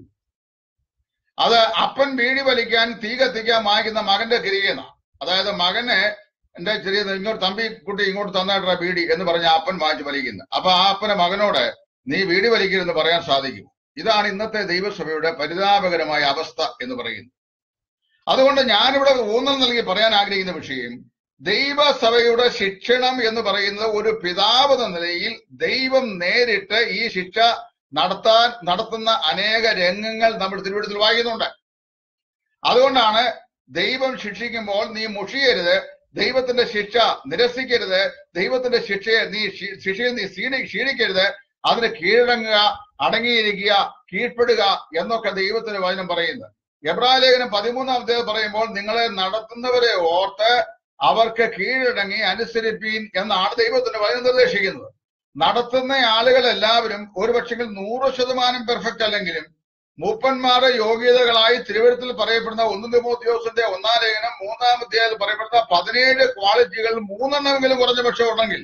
അത് അപ്പൻ ബീഡി വലിക്കാൻ തീ കത്തിക്കാൻ വാങ്ങിക്കുന്ന മകന്റെ കിരികെന്ന അതായത് മകനെ എന്റെ ചെറിയ ഇങ്ങോട്ട് തമ്പി കുട്ടി ഇങ്ങോട്ട് തന്നായിട്ടാ ബീഡി എന്ന് പറഞ്ഞ അപ്പൻ വാങ്ങിച്ച് വലിക്കുന്നത് അപ്പൊ ആ അപ്പനെ മകനോട് നീ ബീഡി വലിക്കരുതെന്ന് പറയാൻ സാധിക്കും ഇതാണ് ഇന്നത്തെ ദൈവസഭയുടെ പരിതാപകരമായ അവസ്ഥ എന്ന് പറയുന്നത് അതുകൊണ്ട് ഞാനിവിടെ ഊന്നൽ നൽകി പറയാൻ ആഗ്രഹിക്കുന്ന വിഷയം ദൈവസഭയുടെ ശിക്ഷണം എന്ന് പറയുന്നത് ഒരു പിതാവ് എന്ന നിലയിൽ ദൈവം നേരിട്ട് ഈ ശിക്ഷ നടത്താൻ നടത്തുന്ന അനേക രംഗങ്ങൾ നമ്മൾ തിരുവനന്തപുരത്തിൽ വായിക്കുന്നുണ്ട് അതുകൊണ്ടാണ് ദൈവം ശിക്ഷിക്കുമ്പോൾ നീ മുഷിയരുത് ദൈവത്തിന്റെ ശിക്ഷ നിരസിക്കരുത് ദൈവത്തിന്റെ ശിക്ഷയെ നീ ശി- ശിക്ഷയെ നീ ക്ഷീണി ക്ഷീണിക്കരുത് അതിന് കീഴടങ്ങുക അടങ്ങിയിരിക്കുക കീഴ്പ്പെടുക എന്നൊക്കെ ദൈവത്തിന്റെ വചനം പറയുന്നത് എബ്രായ ലേഖനം പതിമൂന്നാം അധ്യായം പറയുമ്പോൾ നിങ്ങളെ നടത്തുന്നവരെ ഓർത്ത് അവർക്ക് കീഴടങ്ങി അനുസരിപ്പീൻ എന്നാണ് ദൈവത്തിന്റെ വചനം നിർദ്ദേശിക്കുന്നത് നടത്തുന്ന ആളുകൾ എല്ലാവരും ഒരുപക്ഷെങ്കിൽ നൂറ് ശതമാനം പെർഫെക്റ്റ് അല്ലെങ്കിലും മൂപ്പന്മാരുടെ യോഗ്യതകളായി തിരുവഴുത്തിൽ പറയപ്പെടുന്ന ഒന്ന് തിമോത്തിയോസിന്റെ ഒന്നാം ലേഖനം മൂന്നാം അധ്യായത്തിൽ പറയപ്പെടുന്ന പതിനേഴ് ക്വാളിറ്റികൾ മൂന്നെണ്ണമെങ്കിലും കുറഞ്ഞ പക്ഷം ഉണ്ടെങ്കിൽ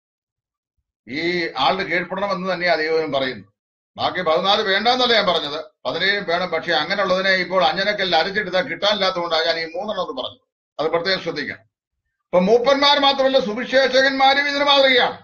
ഈ ആളുടെ കീഴ്പ്പെടണമെന്ന് തന്നെയാണ് ദൈവം പറയുന്നത് ബാക്കി പതിനാല് വേണ്ടെന്നല്ല ഞാൻ പറഞ്ഞത് പതിനേഴും വേണം പക്ഷെ അങ്ങനെയുള്ളതിനെ ഇപ്പോൾ അഞ്ഞനക്കല്ലിൽ അരച്ചിട്ട് കിട്ടാനില്ലാത്തതുകൊണ്ടാണ് ഞാൻ ഈ മൂന്നെണ്ണം എന്ന് പറഞ്ഞത് അത് പ്രത്യേകം ശ്രദ്ധിക്കണം ഇപ്പൊ മൂപ്പന്മാർ മാത്രമല്ല സുവിശേഷകന്മാരും ഇതിന് മാതൃകയാണ്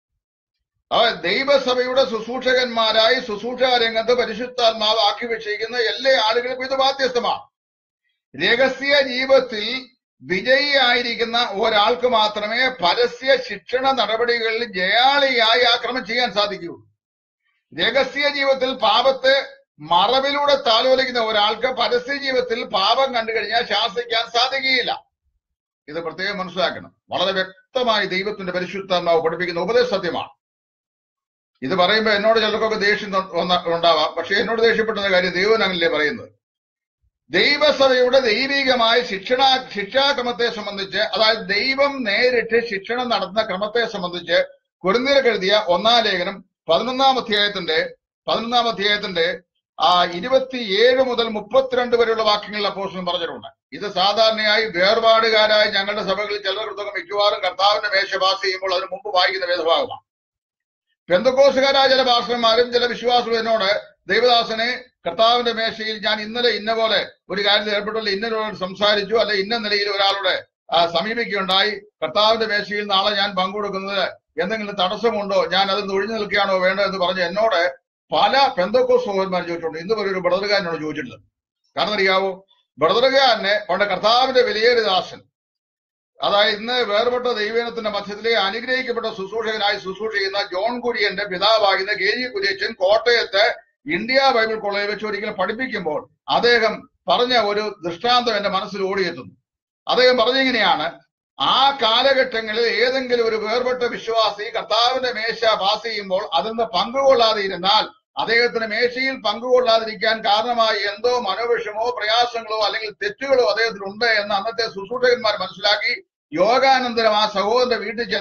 അവ ദൈവസഭയുടെ ശുശ്രൂഷകന്മാരായി ശുശ്രൂഷ രംഗത്ത് പരിശുദ്ധാത്മാവ് ആക്കി വെച്ചിരിക്കുന്ന എല്ലാ ആളുകൾക്കും ഇത് ബാധ്യസ്ഥമാണ് രഹസ്യ ജീവിതത്തിൽ വിജയിയായിരിക്കുന്ന ഒരാൾക്ക് മാത്രമേ പരസ്യ ശിക്ഷണ നടപടികളിൽ ജയാളിയായി ആക്രമം ചെയ്യാൻ സാധിക്കൂ രഹസ്യ ജീവിതത്തിൽ പാപത്തെ മറവിലൂടെ താലോലിക്കുന്ന ഒരാൾക്ക് പരസ്യ ജീവിതത്തിൽ പാപം കണ്ടു കഴിഞ്ഞാൽ ശാസിക്കാൻ സാധിക്കുകയില്ല ഇത് പ്രത്യേകം മനസ്സിലാക്കണം വളരെ വ്യക്തമായി ദൈവത്തിന്റെ പരിശുദ്ധാത്മാവ് പഠിപ്പിക്കുന്ന ഉപദേശ സത്യമാണ് ഇത് പറയുമ്പോൾ എന്നോട് ചിലർക്കൊക്കെ ദേഷ്യം തൊ- വന്ന- ഉണ്ടാവാം പക്ഷെ എന്നോട് ദേഷ്യപ്പെടുന്ന കാര്യം ദൈവം അങ്ങനല്ലേ പറയുന്നത് ദൈവസഭയുടെ ദൈവികമായ ശിക്ഷണ ശിക്ഷാക്രമത്തെ സംബന്ധിച്ച് അതായത് ദൈവം നേരിട്ട് ശിക്ഷണം നടത്തുന്ന ക്രമത്തെ സംബന്ധിച്ച് കുരുന്നിരക്ക് എഴുതിയ ഒന്നാം ലേഖനം പതിനൊന്നാം അധ്യായത്തിന്റെ പതിനൊന്നാം അധ്യായത്തിന്റെ ആ ഇരുപത്തിയേഴ് മുതൽ മുപ്പത്തിരണ്ട് വരെയുള്ള വാക്യങ്ങളിൽ അപ്പോസ്തലൻ പറഞ്ഞിട്ടുണ്ട് ഇത് സാധാരണയായി വേർപാടുകാരായ ഞങ്ങളുടെ സഭകളിൽ ചിലർക്കൊക്കെ മിക്കവാറും കർത്താവിന്റെ മേശ പാസ് ചെയ്യുമ്പോൾ അതിന് മുമ്പ് വായിക്കുന്ന വേദഭാഗമാണ് പെന്തക്കോസുകാരായ ചില ഭാഷന്മാരും ചില വിശ്വാസികളും എന്നോട് ദൈവദാസനെ കർത്താവിന്റെ മേശയിൽ ഞാൻ ഇന്നലെ ഇന്ന പോലെ ഒരു കാര്യത്തിൽ ഏർപ്പെട്ടുള്ള ഇന്നൊരാളോട് സംസാരിച്ചു അല്ലെ ഇന്ന നിലയിൽ ഒരാളുടെ ആ, സമീപിക്കുകയുണ്ടായി കർത്താവിന്റെ മേശയിൽ നാളെ ഞാൻ പങ്കുകൊടുക്കുന്നത് എന്തെങ്കിലും തടസ്സമുണ്ടോ ഞാൻ അതിൽ ഒഴിഞ്ഞു നിൽക്കുകയാണോ വേണ്ടത് എന്ന് പറഞ്ഞ് എന്നോട് പല പെന്തക്കോസ് സഹോദരന്മാർ ചോദിച്ചിട്ടുണ്ട് ഇന്ന് വരെ ഒരു ബ്രദറുകാരനോട് ചോദിച്ചിട്ടില്ല കാരണം അറിയാവോ ബ്രദറുകാരനെ പണ്ട് കർത്താവിന്റെ വിലയേറിയ ദാസൻ അതായത് ഇന്ന് വേർപെട്ട ദൈവജനത്തിന്റെ മധ്യത്തിലെ അനുഗ്രഹിക്കപ്പെട്ട ശുശ്രൂഷകനായി ശുശ്രൂഷ ചെയ്യുന്ന ജോൺ കുര്യന്റെ പിതാവാകുന്ന കെ ജി കുര്യച്ചൻ കോട്ടയത്ത് ഇന്ത്യ ബൈബിൾ കോളേജിൽ വെച്ച് ഒരിക്കലും പഠിപ്പിക്കുമ്പോൾ അദ്ദേഹം പറഞ്ഞ ഒരു ദൃഷ്ടാന്തം എന്റെ മനസ്സിൽ ഓടിയെത്തുന്നു അദ്ദേഹം പറഞ്ഞിങ്ങനെയാണ് ആ കാലഘട്ടങ്ങളിൽ ഏതെങ്കിലും ഒരു വേർപെട്ട വിശ്വാസി കർത്താവിന്റെ മേശ പാസ് ചെയ്യുമ്പോൾ അതിൽ നിന്ന് പങ്കുകൊള്ളാതെ ഇരുന്നാൽ അദ്ദേഹത്തിന് മേശയിൽ പങ്കുകൊള്ളാതിരിക്കാൻ കാരണമായി എന്തോ മനോവിഷമോ പ്രയാസങ്ങളോ അല്ലെങ്കിൽ തെറ്റുകളോ അദ്ദേഹത്തിന് ഉണ്ട് എന്ന് അന്നത്തെ ശുശ്രൂഷകന്മാർ മനസ്സിലാക്കി യോഗാനന്തരം ആ സഹോദരന്റെ വീട്ടിൽ ചെന്ന്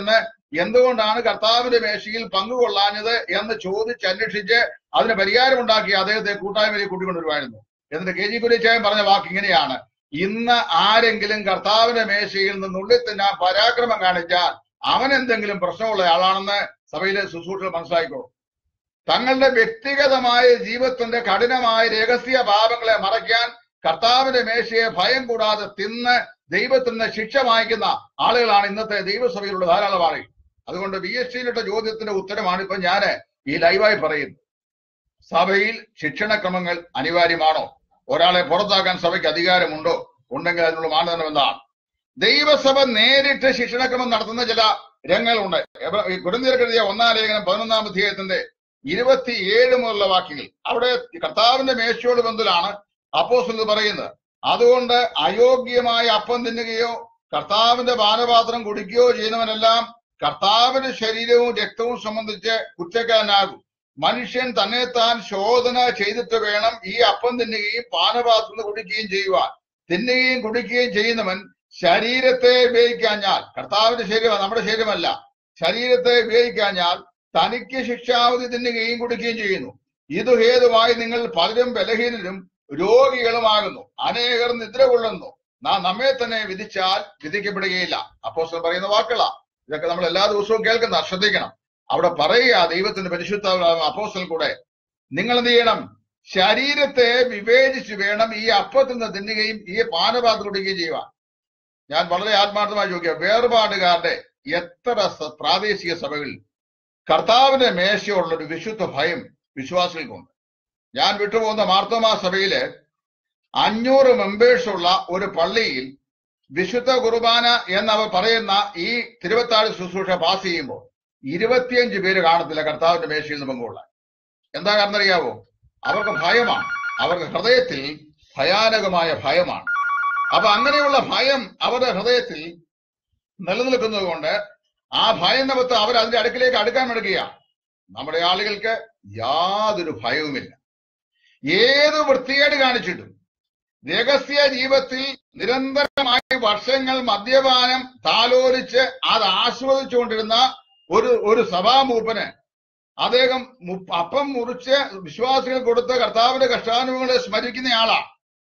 എന്തുകൊണ്ടാണ് കർത്താവിന്റെ മേശയിൽ പങ്കുകൊള്ളാഞ്ഞത് എന്ന് ചോദിച്ച് അന്വേഷിച്ച് അതിന് പരിഹാരമുണ്ടാക്കി അദ്ദേഹത്തെ കൂട്ടായ്മയിൽ കൂട്ടിക്കൊണ്ടുവരുമായിരുന്നു എന്നിട്ട് കെ ജി കുര്യച്ചായൻ പറഞ്ഞ വാക്ക് ഇങ്ങനെയാണ് ഇന്ന് ആരെങ്കിലും കർത്താവിന്റെ മേശയിൽ നിന്ന് ഉള്ളിത്തിന്നാൻ പരാക്രമം കാണിച്ചാൽ അവൻ എന്തെങ്കിലും പ്രശ്നമുള്ള ആളാണെന്ന് സഭയിലെ ശുശ്രൂഷകൾ മനസ്സിലാക്കിക്കോ തങ്ങളുടെ വ്യക്തിഗതമായ ജീവിതത്തിന്റെ കഠിനമായ രഹസ്യ പാപങ്ങളെ മറയ്ക്കാൻ കർത്താവിന്റെ മേശയെ ഭയം കൂടാതെ തിന്ന് ദൈവത്തിൽ നിന്ന് ശിക്ഷ വാങ്ങിക്കുന്ന ആളുകളാണ് ഇന്നത്തെ ദൈവസഭയിലുള്ള ധാരാളം ആളുകൾ അതുകൊണ്ട് ബി എസ് സിയിലിട്ട ചോദ്യത്തിന്റെ ഉത്തരമാണ് ഇപ്പൊ ഞാൻ ഈ ലൈവായി പറയുന്നത് സഭയിൽ ശിക്ഷണക്രമങ്ങൾ അനിവാര്യമാണോ ഒരാളെ പുറത്താക്കാൻ സഭയ്ക്ക് അധികാരമുണ്ടോ ഉണ്ടെങ്കിൽ അതിനുള്ള മാനദണ്ഡം എന്താണ് ദൈവസഭ നേരിട്ട് ശിക്ഷണക്രമം നടത്തുന്ന ചില രംഗങ്ങളുണ്ട് എബ്ര- ഈ കുരുന്തീർക്കെഴുതിയ ഒന്നാം ലേഖനം പതിനൊന്നാം അധ്യായത്തിന്റെ ഇരുപത്തിയേഴ് മുതലുള്ള വാക്യങ്ങൾ അവിടെ കർത്താവിന്റെ മേശയോട് ബന്ധത്തിലാണ് അപ്പോസ്തലൻ ഇത് പറയുന്നത് അതുകൊണ്ട് അയോഗ്യമായ അപ്പം തിന്നുകയോ കർത്താവിന്റെ പാനപാത്രം കുടിക്കുകയോ ചെയ്യുന്നവനെല്ലാം കർത്താവിന്റെ ശരീരവും രക്തവും സംബന്ധിച്ച് കുറ്റക്കാരനാകും മനുഷ്യൻ തന്നെത്താൻ ശോധന ചെയ്തിട്ട് വേണം ഈ അപ്പം തിന്നുകയും പാനപാത്രം കുടിക്കുകയും ചെയ്യുവാൻ തിന്നുകയും കുടിക്കുകയും ചെയ്യുന്നവൻ ശരീരത്തെ ഉപയോഗിക്കാഞ്ഞാൽ കർത്താവിന്റെ ശരീരം നമ്മുടെ ശരീരമല്ല ശരീരത്തെ ഉപയോഗിക്കാഞ്ഞാൽ തനിക്ക് ശിക്ഷാവധി തിന്നുകയും കുടിക്കുകയും ചെയ്യുന്നു ഇത് ഹേതുവായി നിങ്ങൾ പലരും ബലഹീനരും രോഗികളുമാകുന്നു അനേകർ നിദ്ര കൊള്ളുന്നു നാം നമ്മെ തന്നെ വിധിച്ചാൽ വിധിക്കപ്പെടുകയില്ല അപ്പോസ്തലൻ പറയുന്ന വാക്കുകളാ ഇതൊക്കെ നമ്മൾ എല്ലാ ദിവസവും കേൾക്കുന്ന ശ്രദ്ധിക്കണം അവിടെ പറയുക ദൈവത്തിന്റെ പരിശുദ്ധ അപ്പോസ്റ്റൽ കൂടെ നിങ്ങൾ എന്ത് ചെയ്യണം ശരീരത്തെ വിവേചിച്ച് വേണം ഈ അപ്പത്തിൽ നിന്ന് തിന്നുകയും ഈ പാനപാത്രം കുടിക്കുകയും ചെയ്യുവാൻ ഞാൻ വളരെ ആത്മാർത്ഥമായി ചോദിക്കുക വേർപാടുകാരുടെ എത്ര സ- പ്രാദേശിക സഭകളിൽ കർത്താവിന്റെ മേശയുള്ള ഒരു വിശുദ്ധ ഭയം വിശ്വാസികൾക്കുണ്ട് ഞാൻ വിട്ടുപോകുന്ന മാർത്തോമാ സഭയില് അഞ്ഞൂറ് മെമ്പേഴ്സ് ഉള്ള ഒരു പള്ളിയിൽ വിശുദ്ധ കുർബാന എന്നവർ പറയുന്ന ഈ തിരുവത്താഴ് ശുശ്രൂഷ പാസ് ചെയ്യുമ്പോൾ ഇരുപത്തിയഞ്ച് പേര് കാണത്തില്ല കർത്താവിന്റെ മേശയിൽ നിന്ന് പങ്കുകൊള്ളാൻ എന്താ കാരണം അറിയാവോ അവർക്ക് ഭയമാണ് അവർക്ക് ഹൃദയത്തിൽ ഭയാനകമായ ഭയമാണ് അപ്പൊ അങ്ങനെയുള്ള ഭയം അവരുടെ ഹൃദയത്തിൽ നിലനിൽക്കുന്നത് കൊണ്ട് ആ ഭയം നിമിത്തം അവർ അതിന്റെ അടുക്കിലേക്ക് അടുക്കാൻ എടുക്കുകയാണ് നമ്മുടെ ആളുകൾക്ക് യാതൊരു ഭയവുമില്ല ഏത് വൃത്തികേട് കാണിച്ചിട്ടും രഹസ്യ ജീവിതത്തിൽ നിരന്തരമായി വർഷങ്ങൾ മദ്യപാനം താലോലിച്ച് അത് ആസ്വദിച്ചുകൊണ്ടിരുന്ന ഒരു ഒരു സഭാമൂപ്പന് അദ്ദേഹം മു- അപ്പം മുറിച്ച് വിശ്വാസികൾ കൊടുത്ത കർത്താവിന്റെ കഷ്ടാനുഭവങ്ങളെ സ്മരിക്കുന്ന ആളാ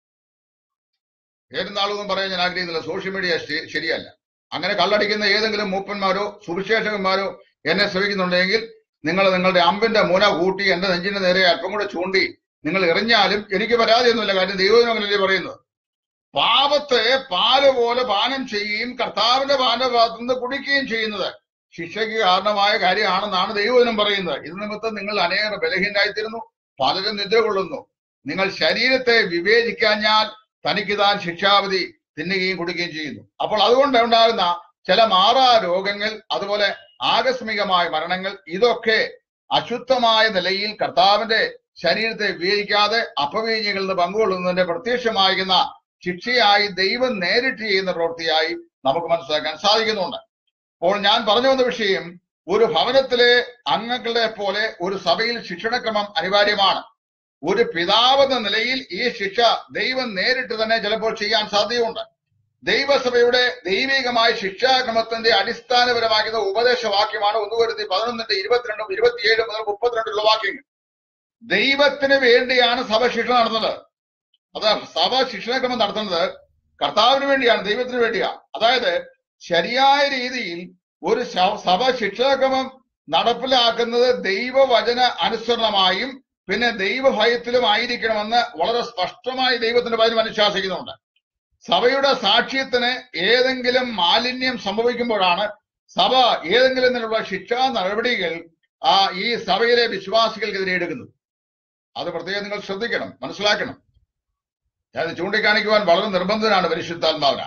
ഏതെന്നാളൊന്നും പറയാൻ ഞാൻ ആഗ്രഹിക്കുന്നില്ല സോഷ്യൽ മീഡിയ ശ- ശരിയല്ല അങ്ങനെ കള്ളടിക്കുന്ന ഏതെങ്കിലും മൂപ്പന്മാരോ സുവിശേഷകന്മാരോ എന്നെ ശ്രമിക്കുന്നുണ്ടെങ്കിൽ നിങ്ങൾ നിങ്ങളുടെ അമ്പിന്റെ മുന കൂട്ടി എന്റെ നെഞ്ചിന്റെ നേരെ അല്പം കൂടെ ചൂണ്ടി നിങ്ങൾ എറിഞ്ഞാലും എനിക്ക് പരാതിയൊന്നുമില്ല കാര്യം ദൈവം അങ്ങനെയല്ലേ പറയുന്നത് പാപത്തെ പാല് പോലെ പാനം ചെയ്യുകയും കർത്താവിന്റെ പാനഭാഗത്തു നിന്ന് കുടിക്കുകയും ചെയ്യുന്നത് ശിക്ഷയ്ക്ക് കാരണമായ കാര്യമാണെന്നാണ് ദൈവവചനം പറയുന്നത് ഇത് നിമിത്തം നിങ്ങൾ അനേകം ബലഹീനായിത്തീരുന്നു പലരും നിദ്ര കൊള്ളുന്നു നിങ്ങൾ ശരീരത്തെ വിവേചിക്കാഞ്ഞാൽ തനിക്ക് താൻ ശിക്ഷാവധി തിന്നുകയും കുടിക്കുകയും ചെയ്യുന്നു അപ്പോൾ അതുകൊണ്ട് ഉണ്ടാകുന്ന ചില മാറാ രോഗങ്ങൾ അതുപോലെ ആകസ്മികമായ മരണങ്ങൾ ഇതൊക്കെ അശുദ്ധമായ നിലയിൽ കർത്താവിന്റെ ശരീരത്തെ വിവേചിക്കാതെ അപവീഞ്ഞികളിൽ നിന്ന് പങ്കുകൊള്ളുന്നതിന്റെ പ്രത്യക്ഷമാകുന്ന ശിക്ഷയായി ദൈവം നേരിട്ട് ചെയ്യുന്ന പ്രവൃത്തിയായി നമുക്ക് മനസ്സിലാക്കാൻ സാധിക്കുന്നുണ്ട് അപ്പോൾ ഞാൻ പറഞ്ഞു വന്ന വിഷയം ഒരു ഭവനത്തിലെ അംഗങ്ങളെ പോലെ ഒരു സഭയിൽ ശിക്ഷണക്രമം അനിവാര്യമാണ് ഒരു പിതാവെന്ന നിലയിൽ ഈ ശിക്ഷ ദൈവം നേരിട്ട് തന്നെ ചിലപ്പോൾ ചെയ്യാൻ സാധ്യതയുണ്ട് ദൈവസഭയുടെ ദൈവികമായ ശിക്ഷാക്രമത്തിന്റെ അടിസ്ഥാനപരമാക്കുന്ന ഉപദേശവാക്യമാണ് ഒന്ന് വരുത്തി പതിനൊന്നിന്റെ ഇരുപത്തിരണ്ടും ഇരുപത്തിയേഴും മുതൽ മുപ്പത്തിരണ്ടിലുള്ള വാക്യങ്ങൾ ദൈവത്തിന് വേണ്ടിയാണ് സഭ ശിക്ഷ നടത്തുന്നത് അത് സഭ ശിക്ഷണക്രമം നടത്തുന്നത് കർത്താവിന് വേണ്ടിയാണ് ദൈവത്തിന് വേണ്ടിയാണ് അതായത് ശരിയായ രീതിയിൽ ഒരു ശ- സഭ ശിക്ഷാക്രമം നടപ്പിലാക്കുന്നത് ദൈവവചന അനുസരണമായും പിന്നെ ദൈവഭയത്തിലും ആയിരിക്കണമെന്ന് വളരെ സ്പഷ്ടമായി ദൈവത്തിന്റെ വചനം അനുശാസിക്കുന്നുണ്ട് സഭയുടെ സാക്ഷ്യത്തിന് ഏതെങ്കിലും മാലിന്യം സംഭവിക്കുമ്പോഴാണ് സഭ ഏതെങ്കിലും തരത്തിലുള്ള ശിക്ഷാ നടപടികൾ ആ ഈ സഭയിലെ വിശ്വാസികൾക്കെതിരെ എടുക്കുന്നത് അത് പ്രത്യേകം നിങ്ങൾ ശ്രദ്ധിക്കണം മനസ്സിലാക്കണം ഞാൻ ഇത് ചൂണ്ടിക്കാണിക്കുവാൻ വളരെ നിർബന്ധനാണ് പരിശുദ്ധാത്മാവിന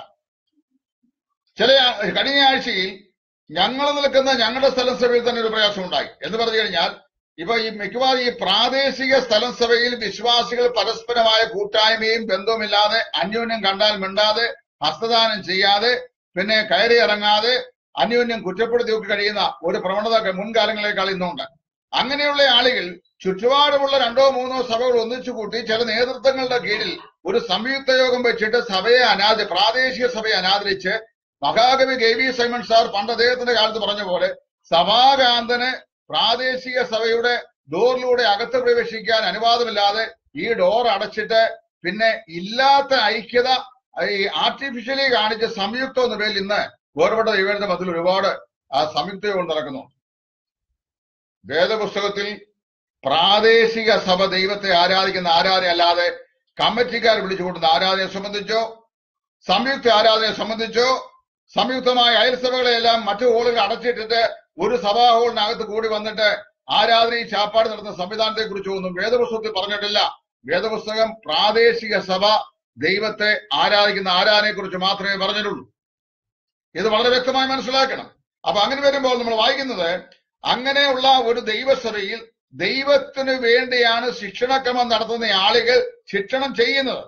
ചില ആ- കഴിഞ്ഞ ആഴ്ചയിൽ ഞങ്ങൾ നിൽക്കുന്ന ഞങ്ങളുടെ സ്ഥലം സഭയിൽ തന്നെ ഒരു പ്രയാസം ഉണ്ടായി എന്ന് പറഞ്ഞു കഴിഞ്ഞാൽ ഇപ്പൊ ഈ മിക്കവാറും ഈ പ്രാദേശിക സ്ഥലം സഭയിൽ വിശ്വാസികൾ പരസ്പരമായ കൂട്ടായ്മയും ബന്ധവുമില്ലാതെ അന്യോന്യം കണ്ടാൽ മിണ്ടാതെ ഹസ്തദാനം ചെയ്യാതെ പിന്നെ കയറി ഇറങ്ങാതെ അന്യോന്യം കുറ്റപ്പെടുത്തി ഒക്കെ കഴിയുന്ന ഒരു പ്രവണത മുൻകാലങ്ങളെക്കാൾ ഇന്നുണ്ട് അങ്ങനെയുള്ള ആളുകൾ ചുറ്റുപാടുമുള്ള രണ്ടോ മൂന്നോ സഭകൾ ഒന്നിച്ചു കൂട്ടി ചില നേതൃത്വങ്ങളുടെ കീഴിൽ ഒരു സംയുക്ത യോഗം വെച്ചിട്ട് സഭയെ അനാദ പ്രാദേശിക സഭയെ അനാദരിച്ച് മഹാകവി കെ വി സൈമൺ സാർ പണ്ട് അദ്ദേഹത്തിന്റെ കാലത്ത് പറഞ്ഞ പോലെ സഭാകാന്തന് പ്രാദേശിക സഭയുടെ ഡോറിലൂടെ അകത്ത് പ്രവേശിക്കാൻ അനുവാദമില്ലാതെ ഈ ഡോർ അടച്ചിട്ട് പിന്നെ ഇല്ലാത്ത ഐക്യത ഈ ആർട്ടിഫിഷ്യലി കാണിച്ച സംയുക്തം എന്ന പേരിൽ ഇന്ന് വേർപെട്ട ദൈവത്തിന്റെ മധ്യത്തിൽ ഒരുപാട് ആ സംയുക്ത കൊണ്ട് നടക്കുന്നു വേദപുസ്തകത്തിൽ പ്രാദേശിക സഭ ദൈവത്തെ ആരാധിക്കുന്ന ആരാധന അല്ലാതെ കമ്മിറ്റിക്കാർ വിളിച്ചുകൊണ്ടുന്ന ആരാധനയെ സംബന്ധിച്ചോ സംയുക്ത ആരാധനയെ സംബന്ധിച്ചോ സംയുക്തമായ അയൽസഭകളെല്ലാം മറ്റു ഹോളുകൾ അടച്ചിട്ടിട്ട് ഒരു സഭാ ഹോളിനകത്ത് കൂടി വന്നിട്ട് ആരാധനയും ചാപ്പാട് നടത്തുന്ന സംവിധാനത്തെ കുറിച്ചോ ഒന്നും വേദപുസ്തകത്തിൽ പറഞ്ഞിട്ടില്ല വേദപുസ്തകം പ്രാദേശിക സഭ ദൈവത്തെ ആരാധിക്കുന്ന ആരാധനയെ കുറിച്ച് മാത്രമേ പറഞ്ഞിട്ടുള്ളൂ ഇത് വളരെ വ്യക്തമായി മനസ്സിലാക്കണം അപ്പൊ അങ്ങനെ വരുമ്പോൾ നമ്മൾ വായിക്കുന്നത് അങ്ങനെയുള്ള ഒരു ദൈവസഭയിൽ ദൈവത്തിന് വേണ്ടിയാണ് ശിക്ഷണക്രമം നടത്തുന്ന ആളുകൾ ശിക്ഷണം ചെയ്യുന്നത്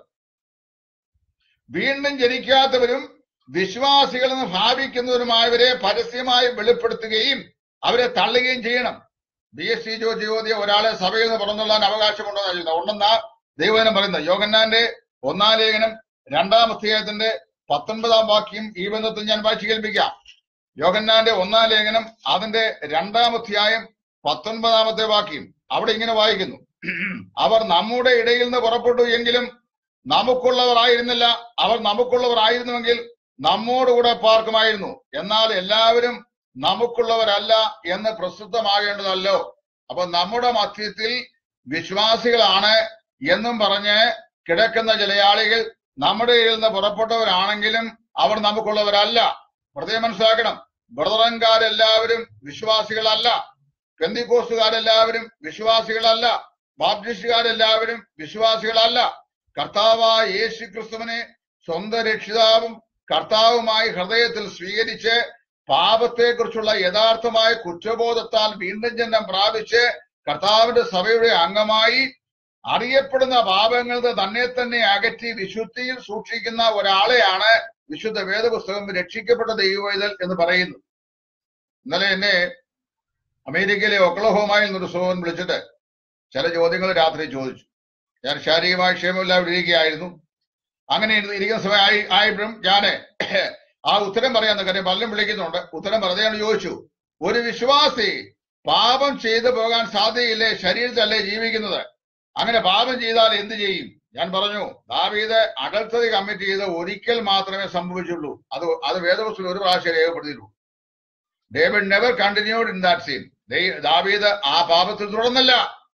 വീണ്ടും ജനിക്കാത്തവരും വിശ്വാസികളെന്ന് ഭാവിക്കുന്നവരുമായവരെ പരസ്യമായി വെളിപ്പെടുത്തുകയും അവരെ തള്ളുകയും ചെയ്യണം ബി എസ് സി ജോ ജ്യോതിയ ഒരാളെ സഭയിൽ നിന്ന് പുറന്നുള്ളാൻ അവകാശമുണ്ടോ എന്ന് ഉണ്ടെന്നാ ദൈവനം പറയുന്നത് യോഗന്നാന്റെ ഒന്നാം ലേഖനം രണ്ടാം അധ്യായത്തിന്റെ പത്തൊൻപതാം വാക്യം ഈ ബന്ധത്തിൽ ഞാൻ വായിച്ചു കേൾപ്പിക്കാം യോഗന്നാന്റെ ഒന്നാം ലേഖനം അതിന്റെ രണ്ടാം അധ്യായം പത്തൊൻപതാമത്തെ വാക്യം അവിടെ ഇങ്ങനെ വായിക്കുന്നു അവർ നമ്മുടെ ഇടയിൽ നിന്ന് പുറപ്പെട്ടു എങ്കിലും നമുക്കുള്ളവർ ആയിരുന്നില്ല അവർ നമുക്കുള്ളവർ ആയിരുന്നുവെങ്കിൽ നമ്മോടുകൂടെ പാർക്കുമായിരുന്നു എന്നാൽ എല്ലാവരും നമുക്കുള്ളവരല്ല എന്ന് പ്രസിദ്ധമാകേണ്ടതല്ലോ അപ്പൊ നമ്മുടെ മധ്യത്തിൽ വിശ്വാസികളാണ് എന്നും പറഞ്ഞ് കിടക്കുന്ന ചില ആളുകൾ നമ്മുടെ ഇടയിൽ നിന്ന് പുറപ്പെട്ടവരാണെങ്കിലും അവർ നമുക്കുള്ളവരല്ല പ്രത്യേകം മനസ്സിലാക്കണം ബ്രദറൻകാരെല്ലാവരും വിശ്വാസികളല്ല പെന്തിക്കോസുകാരെല്ലാവരും വിശ്വാസികളല്ല ബാപ്റ്റിസ്റ്റുകാരെല്ലാവരും വിശ്വാസികളല്ല കർത്താവായ യേശു ക്രിസ്തുവിനെ സ്വന്തം രക്ഷിതാവും കർത്താവുമായി ഹൃദയത്തിൽ സ്വീകരിച്ച് പാപത്തെക്കുറിച്ചുള്ള യഥാർത്ഥമായ കുറ്റബോധത്താൽ വീണ്ടും ജന്മം പ്രാപിച്ച് കർത്താവിന്റെ സഭയുടെ അംഗമായി അറിയപ്പെടുന്ന പാപങ്ങളിൽ നിന്ന് തന്നെ തന്നെ അകറ്റി വിശുദ്ധിയിൽ സൂക്ഷിക്കുന്ന ഒരാളെയാണ് വിശുദ്ധ വേദപുസ്തകം രക്ഷിക്കപ്പെട്ട ദൈവവൈതൽ എന്ന് പറയുന്നു ഇന്നലെ എന്നെ അമേരിക്കയിലെ ഒക്ലഹോമയിൽ നിന്നൊരു സുഹൃൻ വിളിച്ചിട്ട് ചില ചോദ്യങ്ങൾ രാത്രി ചോദിച്ചു ഞാൻ ശാരീരികമായ ക്ഷേമമില്ലാതെ ഇരിക്കുകയായിരുന്നു അങ്ങനെ ഇരുന്ന് ഇരിക്കുന്ന സമയം ആയി ആയപ്പോഴും ഞാന് ആ ഉത്തരം പറയാന്ന് കാര്യം പലരും വിളിക്കുന്നുണ്ട് ഉത്തരം പറയാൻ ചോദിച്ചു ഒരു വിശ്വാസി പാപം ചെയ്തു പോകാൻ സാധ്യതയില്ലേ ശരീരത്തല്ലേ ജീവിക്കുന്നത് അങ്ങനെ പാപം ചെയ്താൽ എന്ത് ചെയ്യും ഞാൻ പറഞ്ഞു ദാവീദ് അകൽത്തതി കമ്മിറ്റ് ചെയ്ത് ഒരിക്കൽ മാത്രമേ സംഭവിച്ചുള്ളൂ അത് അത് വേദപുസ്തകം ഒരു പ്രാവശ്യം രേഖപ്പെടുത്തിയിട്ടുള്ളൂ David never continued in that sin ദാവീദ് ആ പാപത്തിൽ തുടർന്നില്ല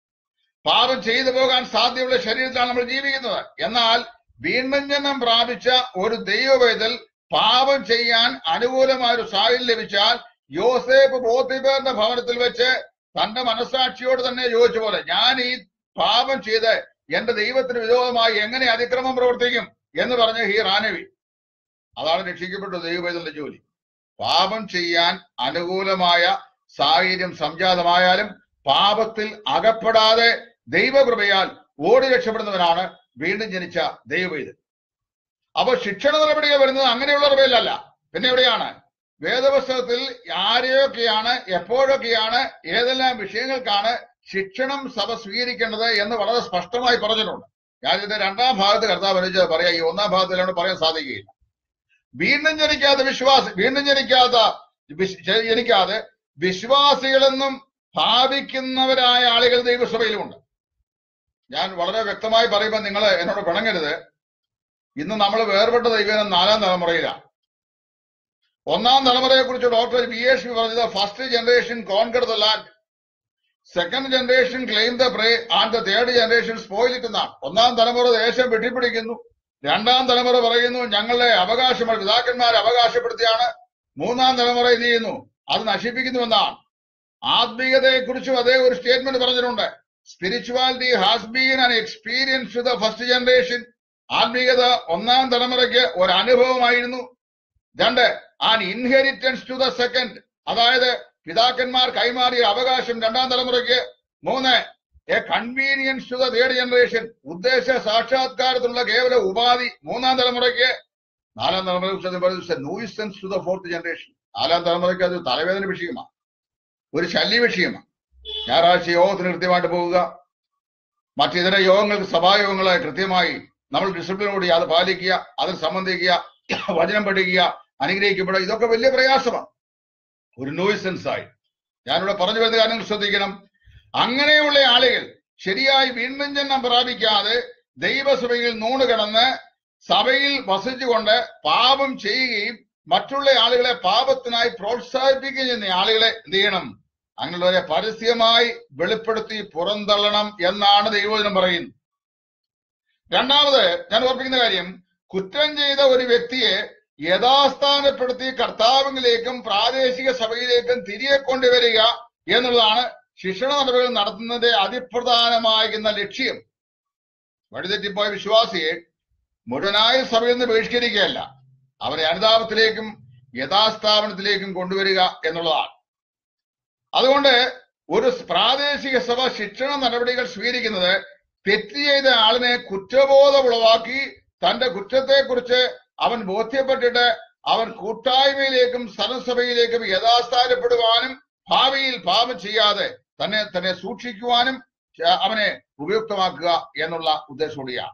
പാപം ചെയ്തു പോകാൻ സാധ്യതയുള്ള ശരീരത്തിലാണ് നമ്മൾ ജീവിക്കുന്നത് എന്നാൽ വീണ്ടും ജന്മം പ്രാപിച്ച ഒരു ദൈവവേദൽ പാപം ചെയ്യാൻ അനുകൂലമായ ഒരു സാഹചര്യം ലഭിച്ചാൽ യോസേഫ് ബോത്തിബേറിന്റെ ഭവനത്തിൽ വെച്ച് തന്റെ മനസാക്ഷിയോട് തന്നെ ചോദിച്ച പോലെ ഞാൻ ഈ പാപം ചെയ്ത് എന്റെ ദൈവത്തിന് വിരോധമായി എങ്ങനെ അതിക്രമം പ്രവർത്തിക്കും എന്ന് പറഞ്ഞ് ഹി റാനവി അതാണ് രക്ഷിക്കപ്പെട്ട ദൈവവേദന്റെ ജോലി പാപം ചെയ്യാൻ അനുകൂലമായ സാഹചര്യം സംജാതമായാലും പാപത്തിൽ അകപ്പെടാതെ ദൈവകൃപയാൽ ഓടി രക്ഷപ്പെടുന്നവനാണ് വീണ്ടും ജനിച്ച ദൈവവേദൻ അപ്പൊ ശിക്ഷണ നടപടികൾ വരുന്നത് അങ്ങനെയുള്ളവരുടെ പേരിലല്ല പിന്നെ എവിടെയാണ് വേദപുസ്തകത്തിൽ ആരെയൊക്കെയാണ് എപ്പോഴൊക്കെയാണ് ഏതെല്ലാം വിഷയങ്ങൾക്കാണ് ശിക്ഷണം സഭ സ്വീകരിക്കേണ്ടത് എന്ന് വളരെ സ്പഷ്ടമായി പറഞ്ഞിട്ടുണ്ട് ഞാൻ ഇതിന്റെ രണ്ടാം ഭാഗത്ത് കർത്താവ് അനുവദിച്ചത് പറയാം ഈ ഒന്നാം ഭാഗത്തിലാണ് പറയാൻ സാധിക്കുകയില്ല വീണ്ടും ജനിക്കാത്ത വിശ്വാസി വീണ്ടും ജനിക്കാത്ത വിശ്- ജനിക്കാതെ വിശ്വാസികളെന്നും ഭാവിക്കുന്നവരായ ആളുകൾ ദൈവസഭയിലുമുണ്ട് ഞാൻ വളരെ വ്യക്തമായി പറയുമ്പോൾ നിങ്ങൾ എന്നോട് പിണങ്ങരുത് ഇന്ന് നമ്മൾ വേർപെട്ട ദൈവം നാലാം തലമുറയിലാണ് ഒന്നാം തലമുറയെ കുറിച്ച് ഡോക്ടർ ബി എസ് പി പറഞ്ഞത് first generation conquer the land second generation claim the prey and the third generation spoil it എന്നാണ് ഒന്നാം തലമുറ ദേശം വെട്ടിപ്പിടിക്കുന്നു രണ്ടാം തലമുറ പറയുന്നു ഞങ്ങളുടെ അവകാശം പിതാക്കന്മാർ അവകാശപ്പെടുത്തിയാണ് മൂന്നാം തലമുറ എന്ത് ചെയ്യുന്നു അത് നശിപ്പിക്കുന്നുവെന്നാണ് ആത്മീയതയെ കുറിച്ചും അതേ ഒരു സ്റ്റേറ്റ്മെന്റ് പറഞ്ഞിട്ടുണ്ട് spirituality has been an experience to the first generation ആത്മീയത ഒന്നാം തലമുറയ്ക്ക് ഒരു അനുഭവമായിരുന്നു രണ്ട് an inheritance to the second അതായത് പിതാക്കന്മാർ കൈമാറിയ അവകാശം രണ്ടാം തലമുറയ്ക്ക് മൂന്ന് a convenience to the third generation ഉദ്ദേശ സാക്ഷാത്കാരത്തിലുള്ള കേവല ഉപാധി മൂന്നാം തലമുറയ്ക്ക് നാലാം തലമുറ nuisance to the fourth generation നാലാം തലമുറയ്ക്ക് അത് തലവേദന വിഷയമാണ് ഒരു ശല്യ വിഷയമാണ് ഞായറാഴ്ച യോഗത്തിന് കൃത്യമായിട്ട് പോവുക മറ്റിതര യോഗങ്ങൾക്ക് സഭായോഗങ്ങളെ കൃത്യമായി നമ്മൾ ഡിസിപ്ലിനോട് അത് പാലിക്കുക അതിൽ സംബന്ധിക്കുക വചനം പഠിക്കുക അനുഗ്രഹിക്കപ്പെടുക ഇതൊക്കെ വലിയ പ്രയാസമാണ് ഒരു നോയിസൻസ് ആയി ഞാനിവിടെ പറഞ്ഞു വരുന്ന കാര്യങ്ങൾ ശ്രദ്ധിക്കണം അങ്ങനെയുള്ള ആളുകൾ ശരിയായി വീണ്ടും ജന്മം പ്രാപിക്കാതെ ദൈവസഭയിൽ നൂണ് കിടന്ന് സഭയിൽ വസിച്ചുകൊണ്ട് പാപം ചെയ്യുകയും മറ്റുള്ള ആളുകളെ പാപത്തിനായി പ്രോത്സാഹിപ്പിക്കുകയും ചെയ്യുന്ന ആളുകളെ എന്ത് ചെയ്യണം അങ്ങനെയുള്ളവരെ പരസ്യമായി വെളിപ്പെടുത്തി പുറന്തള്ളണം എന്നാണ് ദൈവവചനം പറയുന്നത് രണ്ടാമത് ഞാൻ ഓർപ്പിക്കുന്ന കാര്യം കുറ്റം ചെയ്ത ഒരു വ്യക്തിയെ യഥാസ്ഥാനപ്പെടുത്തി കർത്താവിലേക്കും പ്രാദേശിക സഭയിലേക്കും തിരികെ കൊണ്ടുവരിക എന്നുള്ളതാണ് ശിക്ഷണ നടപടികൾ നടത്തുന്നതിന്റെ അതിപ്രധാനമാകുന്ന ലക്ഷ്യം വഴിതെറ്റിപ്പോയ വിശ്വാസിയെ മുഴുവനായ സഭയിൽ നിന്ന് ബഹിഷ്കരിക്കുകയല്ല അവരെ അനുതാപത്തിലേക്കും യഥാസ്ഥാപനത്തിലേക്കും കൊണ്ടുവരിക എന്നുള്ളതാണ് അതുകൊണ്ട് ഒരു പ്രാദേശിക സഭ ശിക്ഷണ നടപടികൾ സ്വീകരിക്കുന്നത് തെറ്റ് ചെയ്ത ആളിനെ കുറ്റബോധം ഉളവാക്കി തന്റെ കുറ്റത്തെക്കുറിച്ച് അവൻ ബോധ്യപ്പെട്ടിട്ട് അവൻ കൂട്ടായ്മയിലേക്കും സനസഭയിലേക്കും യഥാസ്ഥാനപ്പെടുവാനും ഭാവിയിൽ പാപം ചെയ്യാതെ തന്നെ തന്നെ സൂക്ഷിക്കുവാനും ച- അവനെ ഉപയുക്തമാക്കുക എന്നുള്ള ഉദ്ദേശത്തോടെയാണ്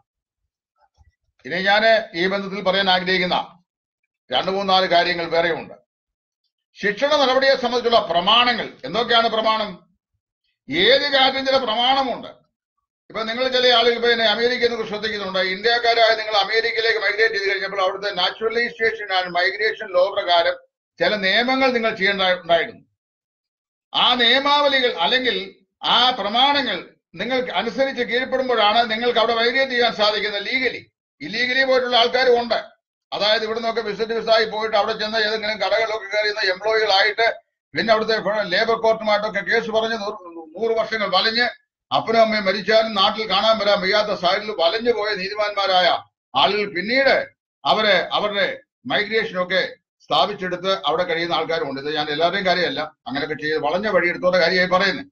ഇനി ഞാൻ ഈ ബന്ധത്തിൽ പറയാൻ ആഗ്രഹിക്കുന്ന രണ്ടു മൂന്നാല് കാര്യങ്ങൾ വേറെയുണ്ട് ശിക്ഷണ നടപടിയെ സംബന്ധിച്ചുള്ള പ്രമാണങ്ങൾ എന്തൊക്കെയാണ് പ്രമാണം ഏത് കാര്യത്തിന് ചില പ്രമാണമുണ്ട് ഇപ്പൊ നിങ്ങൾ ചില ആളുകൾ ഇപ്പൊ എന്നെ അമേരിക്കയിൽ നിന്ന് ശ്രദ്ധിക്കുന്നുണ്ട് ഇന്ത്യക്കാരായ നിങ്ങൾ അമേരിക്കയിലേക്ക് മൈഗ്രേറ്റ് ചെയ്ത് കഴിഞ്ഞപ്പോൾ അവിടുത്തെ നാച്ചുറലൈസേഷൻ ആൻഡ് മൈഗ്രേഷൻ ലോ പ്രകാരം ചില നിയമങ്ങൾ നിങ്ങൾ ചെയ്യേണ്ട ഉണ്ടായിരുന്നു ആ നിയമാവലികൾ അല്ലെങ്കിൽ ആ പ്രമാണങ്ങൾ നിങ്ങൾക്ക് അനുസരിച്ച് കീഴ്പ്പെടുമ്പോഴാണ് നിങ്ങൾക്ക് അവിടെ മൈഗ്രേറ്റ് ചെയ്യാൻ സാധിക്കുന്നത് ലീഗലി ഇല്ലീഗലി പോയിട്ടുള്ള ആൾക്കാരും ഉണ്ട് അതായത് ഇവിടെ നിന്നൊക്കെ വിസിറ്റ് വിസായി പോയിട്ട് അവിടെ ചെന്ന് ഏതെങ്കിലും കടകളിലൊക്കെ കയറിയുന്ന എംപ്ലോയികളായിട്ട് പിന്നെ അവിടുത്തെ ലേബർ കോർട്ടുമായിട്ടൊക്കെ കേസ് പറഞ്ഞ് നൂറ് നൂറ് വർഷങ്ങൾ വലഞ്ഞ് അപ്പനും അമ്മയും മരിച്ചാലും നാട്ടിൽ കാണാൻ വരാൻ വയ്യാത്ത സൈഡിൽ വലഞ്ഞു പോയ നീതിമാന്മാരായ ആളുകൾ പിന്നീട് അവര് അവരുടെ മൈഗ്രേഷനൊക്കെ സ്ഥാപിച്ചെടുത്ത് അവിടെ കഴിയുന്ന ആൾക്കാരുണ്ട് ഇത് ഞാൻ എല്ലാവരുടെയും കാര്യമല്ല അങ്ങനെയൊക്കെ ചെയ്ത് വളഞ്ഞ വഴി എടുത്തോടെ കാര്യമായി പറയുന്നത്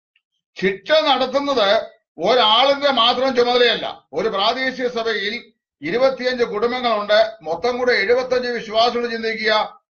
ശിക്ഷ നടത്തുന്നത് ഒരാളിന്റെ മാത്രം ചുമതലയല്ല ഒരു പ്രാദേശിക സഭയിൽ ഇരുപത്തിയഞ്ച് കുടുംബങ്ങളുണ്ട് മൊത്തം കൂടെ എഴുപത്തഞ്ച് വിശ്വാസികൾ ചിന്തിക്കുക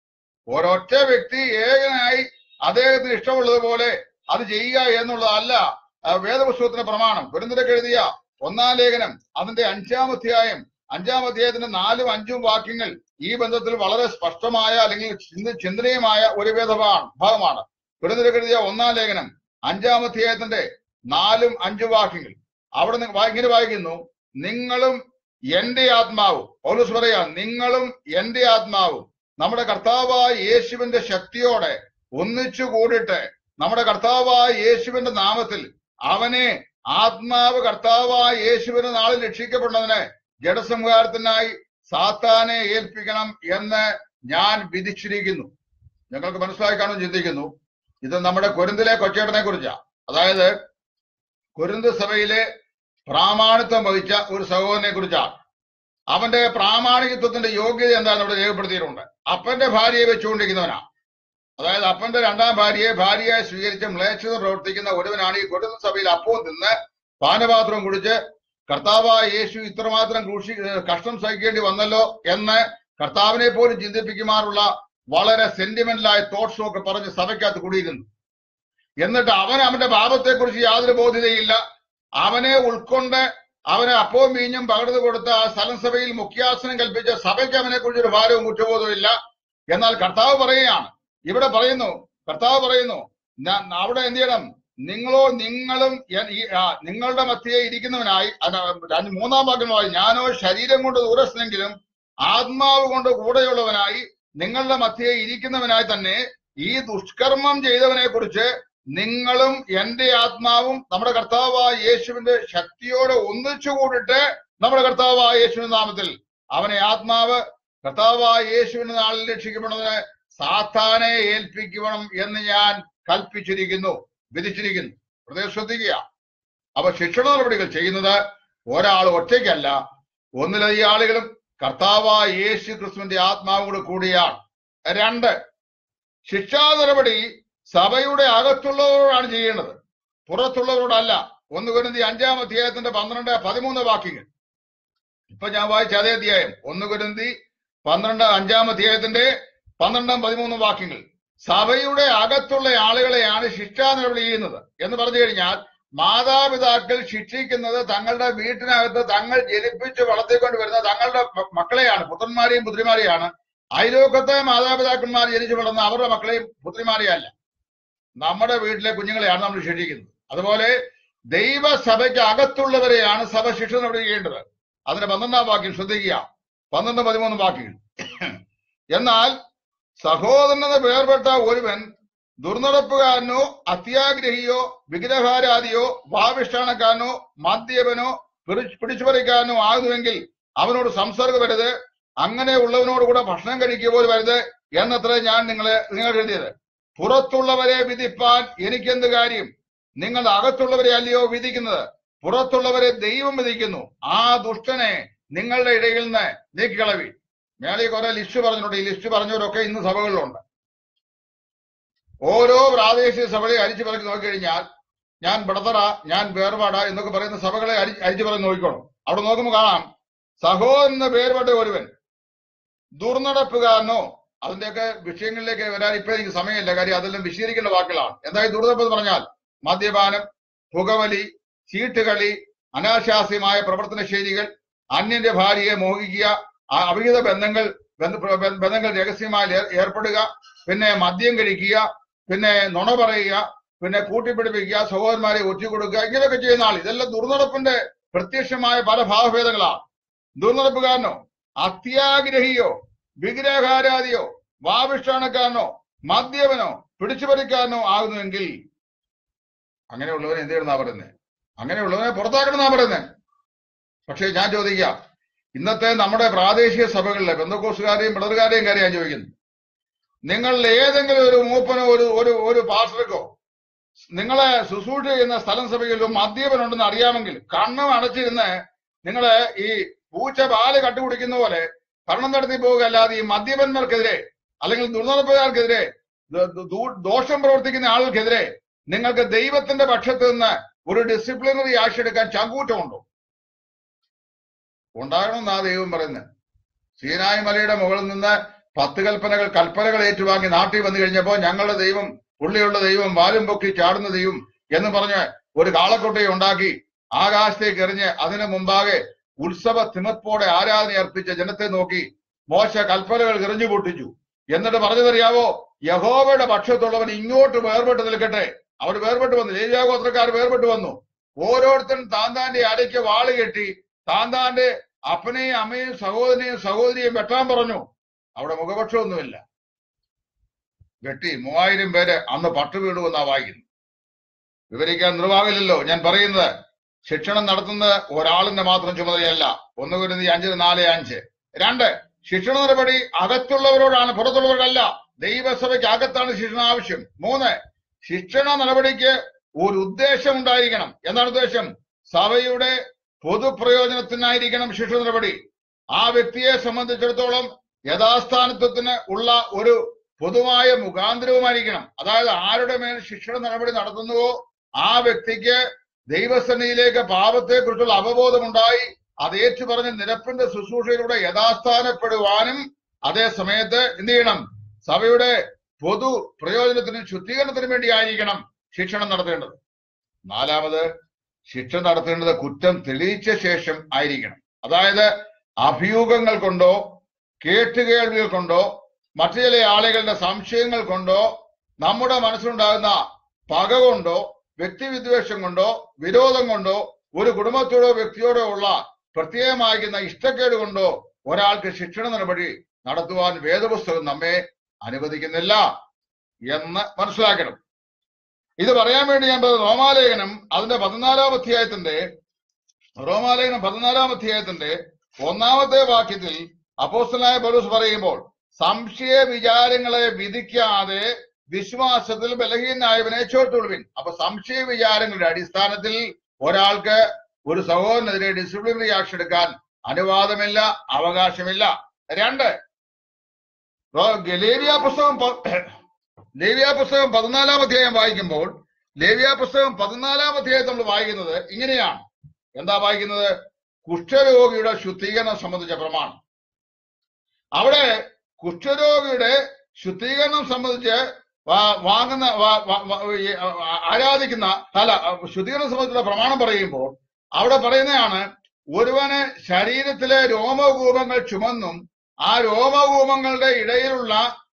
ഒരൊറ്റ വ്യക്തി ഏകനായി അദ്ദേഹത്തിന് ഇഷ്ടമുള്ളതുപോലെ അത് ചെയ്യുക എന്നുള്ളതല്ല ആ, വേദപുസ്തകത്തിന്റെ പ്രമാണം ഗുരുന്തരക്ക് എഴുതിയ ഒന്നാം ലേഖനം അതിന്റെ അഞ്ചാം അധ്യായം അഞ്ചാം അധ്യായത്തിന്റെ നാലും അഞ്ചും വാക്യങ്ങൾ ഈ ബന്ധത്തിൽ വളരെ സ്പഷ്ടമായ അല്ലെങ്കിൽ ചിന്ത- ചിന്തനീയമായ ഒരു വേദഭാഗമാണ് ഭാഗമാണ് ഗുരുന്തരക്ക് എഴുതിയ ഒന്നാം ലേഖനം അഞ്ചാം അധ്യായത്തിന്റെ നാലും അഞ്ചും വാക്യങ്ങൾ അവിടെ നിന്ന് വാ- ഇങ്ങനെ വായിക്കുന്നു നിങ്ങളും എന്റെ ആത്മാവും പൗലോസ് പറയാ നിങ്ങളും എന്റെ ആത്മാവും നമ്മുടെ കർത്താവായ യേശുവിന്റെ ശക്തിയോടെ ഒന്നിച്ചു കൂടിയിട്ട് നമ്മുടെ കർത്താവായ യേശുവിന്റെ നാമത്തിൽ അവനെ ആത്മാവ് കർത്താവായ യേശുവിന്റെ നാളിൽ രക്ഷിക്കപ്പെടുന്നതിന് ജഡസംഹാരത്തിനായി സാത്താനെ ഏൽപ്പിക്കണം എന്ന് ഞാൻ വിധിച്ചിരിക്കുന്നു ഞങ്ങൾക്ക് മനസ്സിലായി കാണും ചിന്തിക്കുന്നു ഇത് നമ്മുടെ കൊരിന്തിലെ കൊച്ചേട്ടനെ കുറിച്ചാ അതായത് കൊരിന്ത് സഭയിലെ പ്രാമാണിത്വം വഹിച്ച ഒരു സഹോദരനെ കുറിച്ചാണ് അവന്റെ പ്രാമാണികത്വത്തിന്റെ യോഗ്യത എന്താണെന്ന് ഇവിടെ രേഖപ്പെടുത്തിയിട്ടുണ്ട് അപ്പന്റെ ഭാര്യയെ വെച്ചുകൊണ്ടിരിക്കുന്നവനാ അതായത് അപ്പന്റെ രണ്ടാം ഭാര്യയെ ഭാര്യയായി സ്വീകരിച്ച് മ്ലേച്ഛത പ്രവർത്തിക്കുന്ന ഒരുവനാണ് ഈ കൊരിന്ത് സഭയിൽ അപ്പവും തിന്ന് പാനപാത്രം കുടിച്ച് കർത്താവായ യേശു ഇത്രമാത്രം ക്രൂശി ഏഹ് കഷ്ടം സഹിക്കേണ്ടി വന്നല്ലോ എന്ന് കർത്താവിനെ പോലും ചിന്തിപ്പിക്കുമാറുള്ള വളരെ സെന്റിമെന്റലായ തോട്ട്സും ഒക്കെ പറഞ്ഞ് സഭയ്ക്കകത്ത് കൂടിയിരുന്നു എന്നിട്ട് അവൻ അവന്റെ പാപത്തെക്കുറിച്ച് യാതൊരു ബോധ്യതയില്ല അവനെ ഉൾക്കൊണ്ട് അവനെ അപ്പവും വീഞ്ഞും പകർന്നു കൊടുത്ത ആ സ്ഥലം സഭയിൽ മുഖ്യാസനം കൽപ്പിച്ച സഭയ്ക്ക് അവനെ കുറിച്ച് ഒരു ഭാരവും കുറ്റബോധവും ഇല്ല എന്നാൽ കർത്താവ് പറയുകയാണ് ഇവിടെ പറയുന്നു കർത്താവ് പറയുന്നു ഞാൻ അവിടെ എന്ത് ചെയ്യണം നിങ്ങളോ നിങ്ങളും എൻ- ഈ- ആ, നിങ്ങളുടെ മധ്യയെ ഇരിക്കുന്നവനായി അത് രണ്ട് മൂന്നാം ഭാഗമായി ഞാനോ ശരീരം കൊണ്ട് ദൂരസ്ഥനെങ്കിലും ആത്മാവ് കൊണ്ട് കൂടെയുള്ളവനായി നിങ്ങളുടെ മധ്യയെ ഇരിക്കുന്നവനായി തന്നെ ഈ ദുഷ്കർമ്മം ചെയ്തവനെ കുറിച്ച് നിങ്ങളും എന്റെ ആത്മാവും നമ്മുടെ കർത്താവായ യേശുവിന്റെ ശക്തിയോടെ ഒന്നിച്ചു കൂടിട്ട് നമ്മുടെ കർത്താവായ യേശുവിന്റെ നാമത്തിൽ അവനെ ആത്മാവ് കർത്താവായ യേശുവിന്റെ നാളിൽ രക്ഷിക്കപ്പെടുന്നതിന് സാത്താനെ ഏൽപ്പിക്കണം എന്ന് ഞാൻ കൽപ്പിച്ചിരിക്കുന്നു വിധിച്ചിരിക്കുന്നു പ്രത്യേകം ശ്രദ്ധിക്കുക അപ്പൊ ശിക്ഷണ നടപടികൾ ചെയ്യുന്നത് ഒരാൾ ഒറ്റയ്ക്കല്ല ഒന്നിലധികം ആളുകളും കർത്താവായ യേശു ക്രിസ്തുവിന്റെ ആത്മാവും കൂടെ കൂടിയാണ് രണ്ട് ശിക്ഷാ നടപടി സഭയുടെ അകത്തുള്ളവരോടാണ് ചെയ്യേണ്ടത് പുറത്തുള്ളവരോടല്ല ഒന്ന് കുരുന്തി അഞ്ചാം അധ്യായത്തിന്റെ പന്ത്രണ്ട് പതിമൂന്ന് വാക്യങ്ങൾ ഇപ്പൊ ഞാൻ വായിച്ച അതേ അധ്യായം ഒന്ന് കുരുന്തി പന്ത്രണ്ട് അഞ്ചാം അധ്യായത്തിന്റെ പന്ത്രണ്ടും പതിമൂന്നും വാക്യങ്ങൾ സഭയുടെ അകത്തുള്ള ആളുകളെയാണ് ശിക്ഷാ നടപടി ചെയ്യുന്നത് എന്ന് പറഞ്ഞു കഴിഞ്ഞാൽ മാതാപിതാക്കൾ ശിക്ഷിക്കുന്നത് തങ്ങളുടെ വീട്ടിനകത്ത് തങ്ങൾ ജനിപ്പിച്ച് വളർത്തിക്കൊണ്ട് വരുന്ന തങ്ങളുടെ മ- മക്കളെയാണ് പുത്രന്മാരെയും പുത്രിമാരെയാണ് അയലോക്കത്തെ മാതാപിതാക്കന്മാർ ജനിച്ചു വളർന്ന അവരുടെ മക്കളെയും പുത്രിമാരെയും അല്ല നമ്മുടെ വീട്ടിലെ കുഞ്ഞുങ്ങളെയാണ് നമ്മൾ ശിക്ഷിക്കുന്നത് അതുപോലെ ദൈവസഭയ്ക്ക് അകത്തുള്ളവരെയാണ് സഭ ശിക്ഷ നടപടിയേണ്ടത് അതിന്റെ പന്ത്രണ്ടാം വാക്യം ശ്രദ്ധിക്കുക പന്ത്രണ്ട് പതിമൂന്ന് വാക്യങ്ങൾ എന്നാൽ സഹോദരനെന്ന് പേർപ്പെട്ട ഒരുവൻ ദുർനടപ്പുകാരനോ അത്യാഗ്രഹിയോ വിഗ്രഹാരാധിയോ ഭാവിഷ്ഠാണക്കാരനോ മദ്യപനോ പിടിച്ചു- പിടിച്ചുപറിക്കാരനോ ആകുന്നുവെങ്കിൽ അവനോട് സംസർഗം അങ്ങനെ ഉള്ളവനോട് കൂടെ ഭക്ഷണം കഴിക്കുക പോലും വരുത് എന്നത്ര ഞാൻ നിങ്ങളെ നിങ്ങൾ എഴുതിയത് പുറത്തുള്ളവരെ വിധിപ്പാൻ എനിക്കെന്ത് കാര്യം നിങ്ങൾ അകത്തുള്ളവരെ അല്ലയോ വിധിക്കുന്നത് പുറത്തുള്ളവരെ ദൈവം വിധിക്കുന്നു ആ ദുഷ്ടനെ നിങ്ങളുടെ ഇടയിൽ നിന്ന് നീക്കിക്കളവി മേളിൽ കുറെ ലിസ്റ്റ് പറഞ്ഞിട്ടുണ്ട് ഈ ലിസ്റ്റ് പറഞ്ഞവരൊക്കെ ഇന്ന് സഭകളിലുണ്ട് ഓരോ പ്രാദേശിക സഭകളെ അരിച്ചു പറക്കി നോക്കിക്കഴിഞ്ഞാൽ ഞാൻ ബ്രദറ ഞാൻ വേർപാട എന്നൊക്കെ പറയുന്ന സഭകളെ അരി അരിച്ചു പറഞ്ഞ് നോക്കിക്കോണം അവിടെ നോക്കുമ്പോൾ കാണാം സഹോദരന് പേർപെട്ട ഒരുവൻ ദുർനടപ്പുകാരനോ അതിന്റെയൊക്കെ വിഷയങ്ങളിലേക്ക് വരാൻ ഇപ്പൊ എനിക്ക് സമയമില്ല കാര്യം അതെല്ലാം വിശദീകരിക്കേണ്ട വാക്കുകളാണ് എന്തായാലും ദുർനടപ്പ് എന്ന് പറഞ്ഞാൽ മദ്യപാനം പുകവലി ചീട്ടുകളി അനാശാസ്യമായ പ്രവർത്തന ശൈലികൾ അന്യന്റെ ഭാര്യയെ മോഹിക്കുക ആ അവിഹിത ബന്ധങ്ങൾ ബന്ധ- ബ- ബന്ധങ്ങൾ രഹസ്യമായി ഏർ- ഏർപ്പെടുക പിന്നെ മദ്യം കഴിക്കുക പിന്നെ നുണ പറയുക പിന്നെ കൂട്ടിപ്പിടിപ്പിക്കുക സഹോദരന്മാരെ ഒറ്റിക്കൊടുക്കുക ഇങ്ങനെയൊക്കെ ചെയ്യുന്ന ആൾ ഇതെല്ലാം ദുർനടപ്പിന്റെ പ്രത്യക്ഷമായ പല ഭാവഭേദങ്ങളാണ് ദുർനടപ്പുകാരനോ അത്യാഗ്രഹിയോ വിഗ്രഹാരാധിയോ വാവിഷ്ഠാണക്കാരനോ മദ്യപനോ പിടിച്ചുപറിക്കാരനോ ആകുന്നുവെങ്കിൽ അങ്ങനെയുള്ളവനെ എന്ത് ചെയ്യണമെന്നാ പറയുന്നത് അങ്ങനെയുള്ളവനെ പുറത്താക്കണമെന്നാ പറയുന്നത് പക്ഷേ ഞാൻ ചോദിക്കാം ഇന്നത്തെ നമ്മുടെ പ്രാദേശിക സഭകളിലെ ബന്ധുക്കോസുകാരെയും ബ്രദറുകാരെയും കാര്യം ഞാൻ ചോദിക്കുന്നു നിങ്ങൾ ഏതെങ്കിലും ഒരു മൂപ്പനോ ഒരു ഒരു ഒരു പാസ്റ്റർക്കോ നിങ്ങളെ ശുശ്രൂഷ ചെയ്യുന്ന സ്ഥലം സഭയിലും മദ്യപനുണ്ടെന്ന് അറിയാമെങ്കിൽ കണ്ണും അടച്ചിരുന്ന് നിങ്ങളെ ഈ പൂച്ച പാല് കട്ടുകുടിക്കുന്ന പോലെ ഭരണം നടത്തി പോവുക അല്ലാതെ ഈ മദ്യപന്മാർക്കെതിരെ അല്ലെങ്കിൽ ദുർനടപ്പുകാർക്കെതിരെ ദ- ദ- ദൂ- ദോഷം പ്രവർത്തിക്കുന്ന ആളുകൾക്കെതിരെ നിങ്ങൾക്ക് ദൈവത്തിന്റെ പക്ഷത്ത് നിന്ന് ഒരു ഡിസിപ്ലിനറി ആക്ഷൻ എടുക്കാൻ ചങ്കൂറ്റമുണ്ടോ ഉണ്ടാകണമെന്നാ ദൈവം പറയുന്നത് സീനായി മലയുടെ മുകളിൽ നിന്ന് പത്ത് കൽപ്പനകൾ കൽപ്പനകൾ ഏറ്റുവാങ്ങി നാട്ടിൽ വന്നു കഴിഞ്ഞപ്പോ ഞങ്ങളുടെ ദൈവം പുള്ളിയുള്ള ദൈവം വാലും പൊക്കി ചാടുന്ന ദൈവം എന്ന് പറഞ്ഞ് ഒരു കാളക്കൊട്ടയെ ഉണ്ടാക്കി ആകാശത്തേക്ക് എറിഞ്ഞ് അതിനു മുമ്പാകെ ഉത്സവ തിമപ്പോടെ ആരാധന അർപ്പിച്ച ജനത്തെ നോക്കി മോശ കൽപ്പനകൾ എറിഞ്ഞു പൊട്ടിച്ചു എന്നിട്ട് പറഞ്ഞതറിയാവോ യഹോവയുടെ പക്ഷത്തുള്ളവൻ ഇങ്ങോട്ട് വേർപെട്ട് നിൽക്കട്ടെ അവർ വേർപെട്ട് വന്നു ലേവ്യാഗോത്രക്കാർ വേർപെട്ട് വന്നു ഓരോരുത്തരും താൻ താന്റെ അരയ്ക്ക് വാള് കെട്ടി താൻ താന്റെ അപ്പനെയും അമ്മയും സഹോദരനെയും സഹോദരിയും വെട്ടാൻ പറഞ്ഞു അവിടെ മുഖപക്ഷമൊന്നുമില്ല വെട്ടി മൂവായിരം പേര് അന്ന് പട്ടു വീടുമെന്നാ വായിക്കുന്നു വിവരിക്കാൻ നിർവാഹമില്ലല്ലോ ഞാൻ പറയുന്നത് ശിക്ഷണം നടത്തുന്നത് ഒരാളിന്റെ മാത്രം ചുമതലയല്ല ഒന്ന് കുരുതി അഞ്ചിന് നാല് അഞ്ച് രണ്ട് ശിക്ഷണ നടപടി അകത്തുള്ളവരോടാണ് പുറത്തുള്ളവരോടല്ല ദൈവസഭയ്ക്ക് അകത്താണ് ശിക്ഷണ ആവശ്യം മൂന്ന് ശിക്ഷണ നടപടിക്ക് ഒരു ഉദ്ദേശം ഉണ്ടായിരിക്കണം എന്താണ് ഉദ്ദേശം സഭയുടെ പൊതുപ്രയോജനത്തിനായിരിക്കണം ശിക്ഷണ നടപടി ആ വ്യക്തിയെ സംബന്ധിച്ചിടത്തോളം യഥാസ്ഥാനത്വത്തിന് ഉള്ള ഒരു പൊതുവായ മുഖാന്തരവുമായിരിക്കണം അതായത് ആരുടെ മേൽ ശിക്ഷണ നടപടി നടത്തുന്നുവോ ആ വ്യക്തിക്ക് ദൈവസന്നിധിയിലേക്ക് പാപത്തെക്കുറിച്ചുള്ള അവബോധമുണ്ടായി അത് ഏറ്റുപറഞ്ഞ് നിരപ്പിന്റെ ശുശ്രൂഷയിലൂടെ യഥാസ്ഥാനപ്പെടുവാനും അതേ സമയത്ത് എന്ത് ചെയ്യണം സഭയുടെ പൊതു പ്രയോജനത്തിനും ശുദ്ധീകരണത്തിനും വേണ്ടി ആയിരിക്കണം ശിക്ഷണം നടത്തേണ്ടത് നാലാമത് ശിക്ഷ നടത്തേണ്ടത് കുറ്റം തെളിയിച്ച ശേഷം ആയിരിക്കണം അതായത് അഭിയോഗങ്ങൾ കൊണ്ടോ കേട്ടുകേൾവികൾ കൊണ്ടോ മറ്റു ചില ആളുകളുടെ സംശയങ്ങൾ കൊണ്ടോ നമ്മുടെ മനസ്സിലുണ്ടാകുന്ന പക കൊണ്ടോ വ്യക്തിവിദ്വേഷം കൊണ്ടോ വിരോധം കൊണ്ടോ ഒരു കുടുംബത്തോടോ വ്യക്തിയോടോ ഉള്ള പ്രത്യേകമായിരിക്കുന്ന ഇഷ്ടക്കേട് കൊണ്ടോ ഒരാൾക്ക് ശിക്ഷണ നടപടി നടത്തുവാൻ വേദപുസ്തകം നമ്മെ അനുവദിക്കുന്നില്ല എന്ന് മനസ്സിലാക്കണം ഇത് പറയാൻ വേണ്ടി ഞാൻ പറഞ്ഞത് റോമാലേഖനം അതിന്റെ പതിനാലാം അധ്യായത്തിന്റെ റോമാലേഖനം പതിനാലാം അധ്യായത്തിന്റെ ഒന്നാമത്തെ വാക്യത്തിൽ അപ്പോസ്റ്റലായ പൗലോസ് പറയുമ്പോൾ സംശയ വിചാരങ്ങളെ വിധിക്കാതെ വിശ്വാസത്തിൽ ബലഹീനായവനെ ചോർത്തുകൊള്ളുവിൻ അപ്പൊ സംശയ വിചാരങ്ങളുടെ അടിസ്ഥാനത്തിൽ ഒരാൾക്ക് ഒരു സഹോദരനെതിരെ ഡിസിപ്ലിനറി ആക്ഷൻ എടുക്കാൻ അനുവാദമില്ല അവകാശമില്ല രണ്ട് റോ- ലേവ്യ പുസ്തകം പ- ലേവ്യ പുസ്തകം പതിനാലാം അധ്യായം വായിക്കുമ്പോൾ ലേവ്യ പുസ്തകം പതിനാലാം അധ്യായം നമ്മൾ വായിക്കുന്നത് ഇങ്ങനെയാണ് എന്താ വായിക്കുന്നത് കുഷ്ഠരോഗിയുടെ ശുദ്ധീകരണം സംബന്ധിച്ച പ്രമാണം അവിടെ കുഷ്ഠരോഗിയുടെ ശുദ്ധീകരണം സംബന്ധിച്ച് വാ- വാങ്ങുന്ന വാ- വാ- വാ- ഈ, ആ, ആരാധിക്കുന്ന അല്ല ശുദ്ധീകരണം സംബന്ധിച്ചുള്ള പ്രമാണം പറയുമ്പോൾ അവിടെ പറയുന്നതാണ് ഒരുവന് ശരീരത്തിലെ രോമകൂപങ്ങൾ ചുമന്നും ആ രോമകൂപങ്ങളുടെ ഇടയിലുള്ള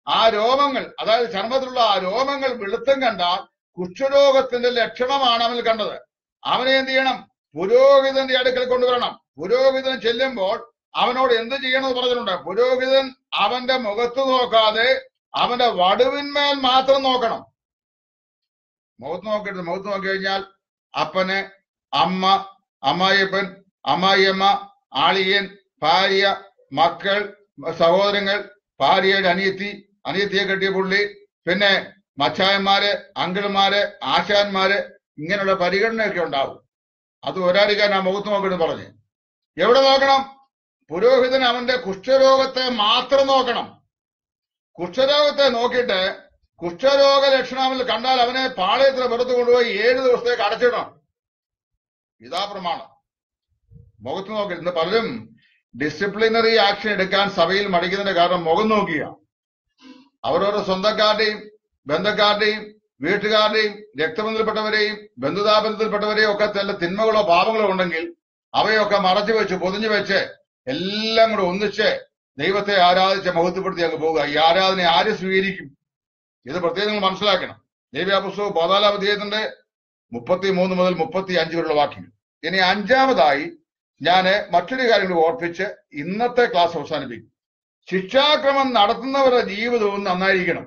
ആ രോമങ്ങൾ അതായത് ചർമ്മത്തിലുള്ള ആ രോമങ്ങൾ വെളുത്തം കണ്ടാൽ കുഷ്ഠരോഗത്തിന്റെ ലക്ഷണമാണ് അവൻ കണ്ടത് അവനെ എന്ത് ചെയ്യണം പുരോഹിതന്റെ അടുക്കൽ കൊണ്ടുവരണം പുരോഹിതൻ ചെല്ലുമ്പോൾ അവനോട് എന്ത് ചെയ്യണമെന്ന് പറഞ്ഞിട്ടുണ്ട് പുരോഹിതൻ അവന്റെ മുഖത്ത് നോക്കാതെ അവന്റെ വടുവിന്മേൽ മാത്രം നോക്കണം മുഖത്ത് നോക്കരുത് മുഖത്ത് നോക്കി കഴിഞ്ഞാൽ അപ്പന് അമ്മ അമ്മായിയപ്പൻ അമ്മായിയമ്മ ആളിയൻ ഭാര്യ മക്കൾ സഹോദരങ്ങൾ ഭാര്യയുടെ അനിയത്തി അനിയത്തിയെ കെട്ടിയ പുള്ളി പിന്നെ മച്ചായന്മാര് അങ്കിൾമാര് ആശാന്മാര് ഇങ്ങനെയുള്ള പരിഗണനയൊക്കെ ഉണ്ടാവും അത് ഒരാടിക്കാൻ ആ മുഖത്ത് നോക്കണം പറഞ്ഞു എവിടെ നോക്കണം പുരോഹിതൻ അവന്റെ കുഷ്ഠരോഗത്തെ മാത്രം നോക്കണം കുഷ്ഠരോഗത്തെ നോക്കിയിട്ട് കുഷ്ഠരോഗ ലക്ഷണമിൽ കണ്ടാൽ അവനെ പാളയത്തിൽ വെറുതെ കൊണ്ടുപോയി ഏഴ് ദിവസത്തേക്ക് അടച്ചിടണം ഇതാ പ്രമാണം മുഖത്ത് നോക്കി ഇന്ന് പലരും ഡിസിപ്ലിനറി ആക്ഷൻ എടുക്കാൻ സഭയിൽ മടിക്കുന്നതിന്റെ കാരണം മുഖം നോക്കിയ അവരവരുടെ സ്വന്തക്കാരുടെയും ബന്ധക്കാരുടെയും വീട്ടുകാരുടെയും രക്തബന്ധത്തിൽപ്പെട്ടവരെയും ബന്ധുതാബന്ധത്തിൽപ്പെട്ടവരെയും ഒക്കെ ചില തിന്മകളോ പാപങ്ങളോ ഉണ്ടെങ്കിൽ അവയൊക്കെ മറച്ചു വെച്ച് പൊതിഞ്ഞു വെച്ച് എല്ലാം കൂടെ ഒന്നിച്ച് ദൈവത്തെ ആരാധിച്ച് മഹത്വപ്പെടുത്തി അങ്ങ് പോകുക ഈ ആരാധന ആര് സ്വീകരിക്കും ഇത് പ്രത്യേകം നിങ്ങൾ മനസ്സിലാക്കണം ദേവ്യ പുസ്തകം പതിനാലാം അധ്യായത്തിന്റെ മുപ്പത്തി മൂന്ന് മുതൽ മുപ്പത്തി അഞ്ച് വരെയുള്ള വാക്യങ്ങൾ ഇനി അഞ്ചാമതായി ഞാൻ മറ്റൊരു കാര്യം കൂടി ഓർപ്പിച്ച് ഇന്നത്തെ ക്ലാസ് അവസാനിപ്പിക്കും ശിക്ഷാക്രമം നടത്തുന്നവരുടെ ജീവിതവും നന്നായിരിക്കണം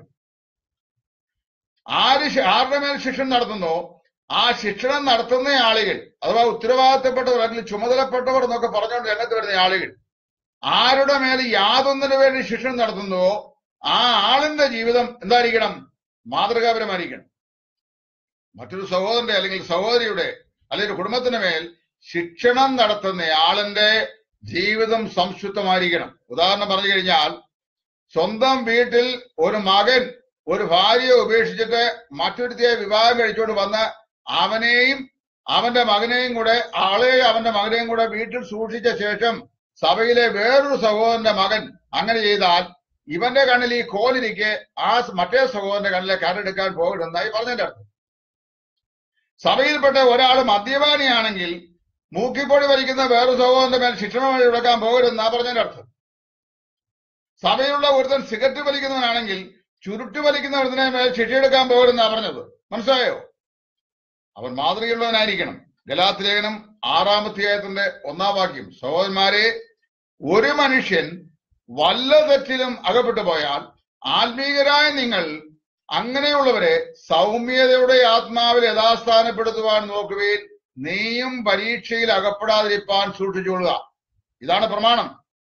ആര് ശി- ആരുടെ മേൽ ശിക്ഷണം നടത്തുന്നോ ആ ശിക്ഷണം നടത്തുന്ന ആളുകൾ അഥവാ ഉത്തരവാദിത്തപ്പെട്ടവർ അല്ലെങ്കിൽ ചുമതലപ്പെട്ടവർ എന്നൊക്കെ പറഞ്ഞുകൊണ്ട് രംഗത്ത് വരുന്ന ആളുകൾ ആരുടെ മേൽ യാതൊന്നിനു വേണ്ടി ശിക്ഷണം നടത്തുന്നുവോ ആ ആളിന്റെ ജീവിതം എന്തായിരിക്കണം മാതൃകാപരമായിരിക്കണം മറ്റൊരു സഹോദരന്റെ അല്ലെങ്കിൽ സഹോദരിയുടെ അല്ലെങ്കിൽ കുടുംബത്തിന് മേൽ ശിക്ഷണം നടത്തുന്ന ആളിന്റെ ജീവിതം സംശുദ്ധമായിരിക്കണം ഉദാഹരണം പറഞ്ഞു കഴിഞ്ഞാൽ സ്വന്തം വീട്ടിൽ ഒരു മകൻ ഒരു ഭാര്യയെ ഉപേക്ഷിച്ചിട്ട് മറ്റൊരുത്തിയെ വിവാഹം കഴിച്ചുകൊണ്ട് വന്ന് അവനെയും അവന്റെ മകനെയും കൂടെ ആളെയും അവന്റെ മകനെയും കൂടെ വീട്ടിൽ സൂക്ഷിച്ച ശേഷം സഭയിലെ വേറൊരു സഹോദരന്റെ മകൻ അങ്ങനെ ചെയ്താൽ ഇവന്റെ കണ്ണിൽ ഈ കോലിരിക്കെ ആ മറ്റേ സഹോദരന്റെ കണ്ണിലെ കരടെടുക്കാൻ പോകരുതെന്നായി പറഞ്ഞതിന്റെ അർത്ഥം സഭയിൽപ്പെട്ട ഒരാൾ മദ്യപാനിയാണെങ്കിൽ മൂക്കിപ്പൊടി വലിക്കുന്ന വേറൊരു സഹോദരന്റെ മേൽ ശിക്ഷണം കൊടുക്കാൻ പോകരുതെന്നാ പറഞ്ഞതിന്റെ അർത്ഥം സഭയിലുള്ള ഒരുത്തൻ സിഗരറ്റ് വലിക്കുന്നവനാണെങ്കിൽ ചുരുട്ട് വലിക്കുന്ന ഒരുത്തനെ മേൽ ശിക്ഷയെടുക്കാൻ പോകരുതെന്നാ പറഞ്ഞത് മനസ്സിലായോ അവൻ മാതൃകയുള്ളവനായിരിക്കണം ഗലാത്ത് ലേഖനം ആറാമധ്യായത്തിന്റെ ഒന്നാം വാക്യം സഹോദരന്മാരെ ഒരു മനുഷ്യൻ വല്ല തെറ്റിലും അകപ്പെട്ടു പോയാൽ ആത്മീകരായ നിങ്ങൾ അങ്ങനെയുള്ളവരെ സൗമ്യതയുടെ ആത്മാവിൽ യഥാസ്ഥാനപ്പെടുത്തുവാൻ നോക്കുവേൻ നീയും പരീക്ഷയിൽ അകപ്പെടാതിരിപ്പാൻ സൂക്ഷിച്ചുകൊള്ളുക ഇതാണ് പ്രമാണം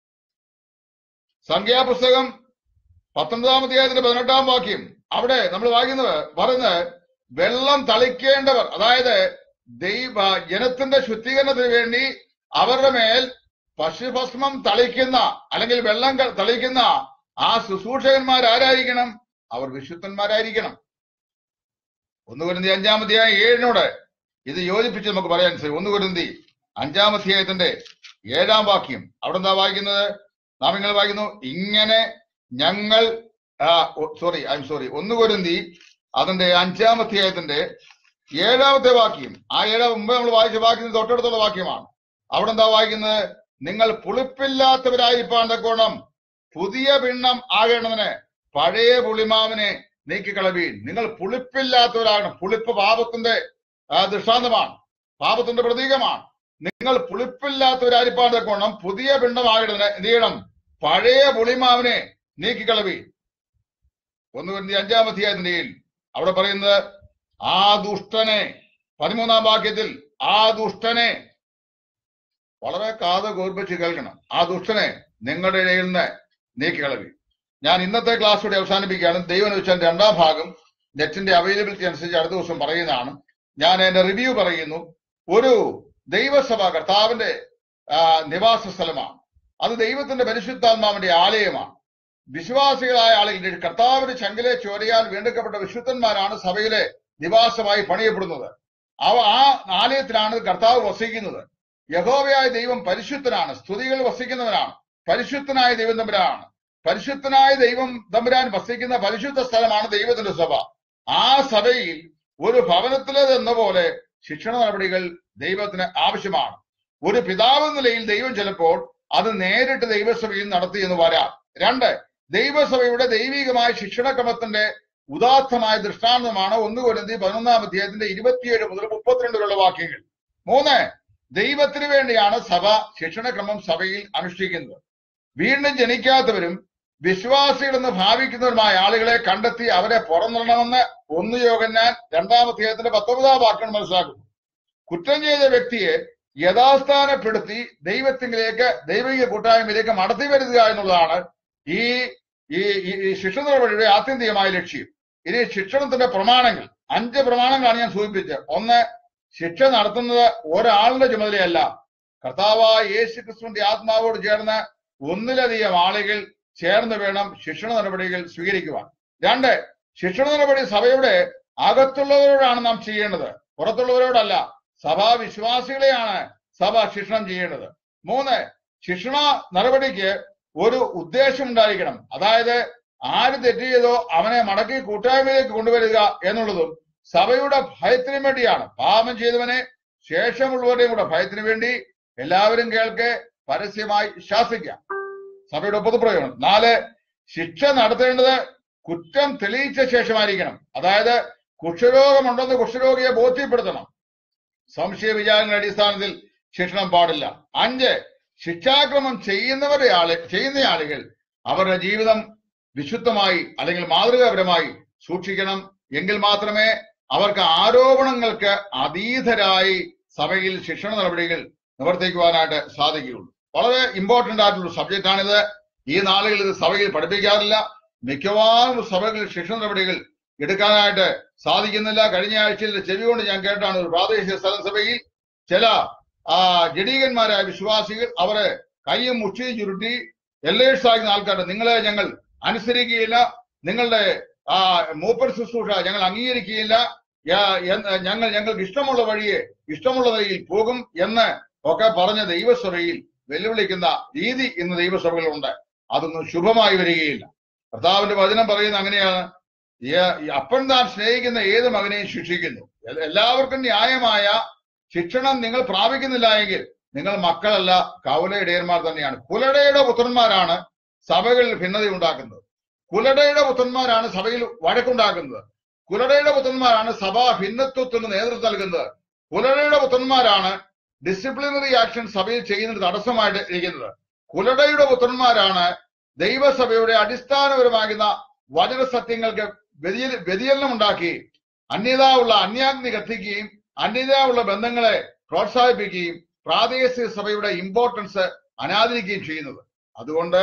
സംഖ്യാപുസ്തകം പത്തൊമ്പതാം അധ്യായത്തിന്റെ പതിനെട്ടാം വാക്യം അവിടെ നമ്മൾ വായിക്കുന്നത് പറയുന്നത് വെള്ളം തളിക്കേണ്ടവർ അതായത് ദൈവ ജനത്തിന്റെ ശുദ്ധീകരണത്തിന് വേണ്ടി അവരുടെ മേൽ പശുഭസ്മം തളിക്കുന്ന അല്ലെങ്കിൽ വെള്ളം ക- തളിക്കുന്ന ആ ശുശ്രൂഷകന്മാർ ആരായിരിക്കണം അവർ വിശുദ്ധന്മാരായിരിക്കണം ഒന്ന് കുരുന്തി അഞ്ചാമധ്യായം ഏഴിനോട് ഇത് യോജിപ്പിച്ച് നമുക്ക് പറയാൻ സാധിക്കും ഒന്ന് കുരുന്തി അഞ്ചാമധ്യായത്തിന്റെ ഏഴാം വാക്യം അവിടെ എന്താ വായിക്കുന്നത് നാം ഇങ്ങനെ വായിക്കുന്നു ഇങ്ങനെ ഞങ്ങൾ സോറി ഐ എം സോറി ഒന്ന് കുരുന്തി അതിന്റെ അഞ്ചാമധ്യായത്തിന്റെ ഏഴാമത്തെ വാക്യം ആ ഏഴാം മുമ്പ് നമ്മൾ വായിച്ച വാക്യത്തിന് തൊട്ടടുത്തുള്ള വാക്യമാണ് അവിടെ എന്താ വായിക്കുന്നത് നിങ്ങൾ പുളിപ്പില്ലാത്തവരായിരിക്കാൻ തക്കോണം പുതിയ പിണ്ണം ആകേണ്ടതിന് പഴയ പുളിമാവിനെ നീക്കിക്കളവീൻ നിങ്ങൾ പുളിപ്പില്ലാത്തവരാകണം പുളിപ്പ് പാപത്തിന്റെ ആ, ദൃഷ്ടാന്തമാണ് പാപത്തിന്റെ പ്രതീകമാണ് നിങ്ങൾ പുളിപ്പില്ലാത്തവരായിരിക്കാൻ തക്കോണം പുതിയ പിണ്ഡമാകേണ്ടതിന് എന്ത് ചെയ്യണം പഴയ പുളിമാവിനെ നീക്കിക്കളവീൻ ഒന്ന് വരുന്ന അഞ്ചാം അധ്യായത്തിന്റെ ഏഴിൽ അവിടെ പറയുന്നത് ആ ദുഷ്ടനെ പതിമൂന്നാം വാക്യത്തിൽ ആ ദുഷ്ടനെ വളരെ കാത് കോർപ്പിച്ച് കേൾക്കണം ആ ദുഷ്ടനെ നിങ്ങളുടെ ഇടയിൽ നിന്ന് നീക്കിക്കളവി ഞാൻ ഇന്നത്തെ ക്ലാസ് കൂടി അവസാനിപ്പിക്കുകയാണ് ദൈവം വെച്ചാൽ രണ്ടാം ഭാഗം നെറ്റിന്റെ അവൈലബിലിറ്റി അനുസരിച്ച് അടുത്ത ദിവസം പറയുന്നതാണ് ഞാൻ എന്റെ റിവ്യൂ പറയുന്നു ഒരു ദൈവസഭ കർത്താവിന്റെ ആ, നിവാസ സ്ഥലമാണ് അത് ദൈവത്തിന്റെ പരിശുദ്ധാത്മാവിന്റെ ആലയമാണ് വിശ്വാസികളായ ആളുകൾ കർത്താവിന്റെ ചങ്കിലെ ചോരയാൽ വീണ്ടെടുക്കപ്പെട്ട വിശുദ്ധന്മാരാണ് സഭയിലെ നിവാസമായി പണിയപ്പെടുന്നത് അവ ആ ആലയത്തിലാണ് കർത്താവ് വസിക്കുന്നത് യഹോവയായ ദൈവം പരിശുദ്ധനാണ് സ്തുതികൾ വസിക്കുന്നവനാണ് പരിശുദ്ധനായ ദൈവം തമ്പുരാനാണ് പരിശുദ്ധനായ ദൈവം തമ്പുരാൻ വസിക്കുന്ന പരിശുദ്ധ സ്ഥലമാണ് ദൈവത്തിന്റെ സഭ ആ സഭയിൽ ഒരു ഭവനത്തിലേതെന്ന പോലെ ശിക്ഷണ നടപടികൾ ദൈവത്തിന് ആവശ്യമാണ് ഒരു പിതാവ് എന്ന നിലയിൽ ദൈവം ചിലപ്പോൾ അത് നേരിട്ട് ദൈവസഭയിൽ നടത്തി എന്ന് വരാം രണ്ട് ദൈവസഭയുടെ ദൈവികമായ ശിക്ഷണക്രമത്തിന്റെ ഉദാത്തമായ ദൃഷ്ടാന്തമാണ് ഒന്ന് കൊരിന്തി പതിനൊന്നാം അധ്യായത്തിന്റെ ഇരുപത്തിയേഴ് മുതൽ മുപ്പത്തിരണ്ട് വരെയുള്ള വാക്യങ്ങൾ മൂന്ന് ദൈവത്തിന് വേണ്ടിയാണ് സഭ ശിക്ഷണക്രമം സഭയിൽ അനുഷ്ഠിക്കുന്നത് വീണ്ടും ജനിക്കാത്തവരും വിശ്വാസികളെന്ന് ഭാവിക്കുന്നവരുമായ ആളുകളെ കണ്ടെത്തി അവരെ പുറന്നിടണമെന്ന് ഒന്ന് യോഗന്നാൻ രണ്ടാം അധ്യായത്തിന്റെ പത്തൊമ്പതാം വാക്യം മനസ്സിലാക്കുന്നു കുറ്റം ചെയ്ത വ്യക്തിയെ യഥാസ്ഥാനപ്പെടുത്തി ദൈവത്തിലേക്ക് ദൈവിക കൂട്ടായ്മയിലേക്ക് മടത്തി വരുത്തുക എന്നുള്ളതാണ് ഈ ഈ ഈ- ഈ ശിക്ഷ നടപടിയുടെ ആത്യന്തികമായ ലക്ഷ്യം ഇനി ശിക്ഷണത്തിന്റെ പ്രമാണങ്ങൾ അഞ്ച് പ്രമാണങ്ങളാണ് ഞാൻ സൂചിപ്പിച്ചത് ഒന്ന് ശിക്ഷ നടത്തുന്നത് ഒരാളുടെ ചുമതലയല്ല കർത്താവായ യേശു ക്രിസ്തുവിന്റെ ആത്മാവോട് ചേർന്ന് ഒന്നിലധികം ആളുകൾ ചേർന്ന് വേണം ശിക്ഷണ നടപടികൾ സ്വീകരിക്കുവാൻ രണ്ട് ശിക്ഷണ നടപടി സഭയുടെ അകത്തുള്ളവരോടാണ് നാം ചെയ്യേണ്ടത് പുറത്തുള്ളവരോടല്ല സഭാ വിശ്വാസികളെയാണ് സഭ ശിക്ഷണം ചെയ്യേണ്ടത് മൂന്ന് ശിക്ഷണ നടപടിക്ക് ഒരു ഉദ്ദേശം ഉണ്ടായിരിക്കണം അതായത് ആര് തെറ്റ് ചെയ്തോ അവനെ മടക്കി കൂട്ടായ്മയിലേക്ക് കൊണ്ടുവരിക എന്നുള്ളതും സഭയുടെ ഭയത്തിന് വേണ്ടിയാണ് പാപം ചെയ്തവനെ ശേഷമുള്ളവരുടെയും കൂടെ ഭയത്തിന് വേണ്ടി എല്ലാവരും കേൾക്കെ പരസ്യമായി ശാസിക്കാം സഭയുടെ പൊതുപ്രയോഗം നാല് ശിക്ഷ നടത്തേണ്ടത് കുറ്റം തെളിയിച്ച ശേഷമായിരിക്കണം അതായത് കുഷ്ഠരോഗമുണ്ടെന്ന് കുഷ്ഠരോഗിയെ ബോധ്യപ്പെടുത്തണം സംശയ വിചാരങ്ങളുടെ അടിസ്ഥാനത്തിൽ ശിക്ഷണം പാടില്ല അഞ്ച് ശിക്ഷാക്രമം ചെയ്യുന്നവരുടെ ആള് ചെയ്യുന്ന ആളുകൾ അവരുടെ ജീവിതം വിശുദ്ധമായി അല്ലെങ്കിൽ മാതൃകാപരമായി സൂക്ഷിക്കണം എങ്കിൽ മാത്രമേ അവർക്ക് ആരോപണങ്ങൾക്ക് അതീതരായി സഭയിൽ ശിക്ഷണ നടപടികൾ നിവർത്തിക്കുവാനായിട്ട് സാധിക്കുകയുള്ളൂ വളരെ ഇമ്പോർട്ടന്റ് ആയിട്ടുള്ള സബ്ജക്റ്റ് ആണിത് ഈ നാളുകളിൽ ഇത് സഭയിൽ പഠിപ്പിക്കാറില്ല മിക്കവാറും സഭകളിൽ ശിക്ഷണ നടപടികൾ എടുക്കാനായിട്ട് സാധിക്കുന്നില്ല കഴിഞ്ഞ ആഴ്ചയിൽ ചെവി കൊണ്ട് ഞാൻ കേട്ടാണ് ഒരു പ്രാദേശിക സ്ഥലസഭയിൽ ചില ആ ജഡീകന്മാരായ വിശ്വാസികൾ അവരെ കൈയും മുച്ചിയും ചുരുട്ടി എല്ലേഴ്സ് ആകുന്ന ആൾക്കാർ നിങ്ങളെ ഞങ്ങൾ അനുസരിക്കുകയില്ല നിങ്ങളുടെ ആ മൂപ്പർ ശുശ്രൂഷ ഞങ്ങൾ അംഗീകരിക്കുകയില്ല യ- എന്ന് ഞങ്ങൾ ഞങ്ങൾക്ക് ഇഷ്ടമുള്ള വഴിയെ ഇഷ്ടമുള്ള വഴിയിൽ പോകും എന്ന് ഒക്കെ പറഞ്ഞ ദൈവസഭയിൽ വെല്ലുവിളിക്കുന്ന രീതി ഇന്ന് ദൈവസഭകളിലുണ്ട് അതൊന്നും ശുഭമായി വരികയില്ല കർത്താവിന്റെ വചനം പറയുന്നത് അങ്ങനെയാണ് ഏ- ഈ അപ്പൻ താൻ സ്നേഹിക്കുന്ന ഏത് മകനെയും ശിക്ഷിക്കുന്നു എ- എല്ലാവർക്കും ന്യായമായ ശിക്ഷണം നിങ്ങൾ പ്രാപിക്കുന്നില്ല എങ്കിൽ നിങ്ങൾ മക്കളല്ല കൗല ഇടയന്മാർ തന്നെയാണ് കുലടയുടെ പുത്രന്മാരാണ് സഭകളിൽ ഭിന്നത ഉണ്ടാക്കുന്നത് കുലടയുടെ പുത്രന്മാരാണ് സഭയിൽ വഴക്കുണ്ടാക്കുന്നത് കുലടയുടെ പുത്രന്മാരാണ് സഭാ ഭിന്നത്വത്തിന് നേതൃത്വം നൽകുന്നത് കുലടയുടെ പുത്രന്മാരാണ് ഡിസിപ്ലിനറി ആക്ഷൻ സഭയിൽ ചെയ്യുന്നതിന് തടസ്സമായിട്ട് ഇരിക്കുന്നത് കുലടയുടെ പുത്രന്മാരാണ് ദൈവസഭയുടെ അടിസ്ഥാനപരമാകുന്ന വചനസത്യങ്ങൾക്ക് വ്യതിയ വ്യതിചലനം ഉണ്ടാക്കി അന്യതാവുള്ള അന്യാഗ്നി കത്തിക്കുകയും അന്യതാവുള്ള ബന്ധങ്ങളെ പ്രോത്സാഹിപ്പിക്കുകയും പ്രാദേശിക സഭയുടെ ഇമ്പോർട്ടൻസ് അനാദരിക്കുകയും ചെയ്യുന്നത് അതുകൊണ്ട്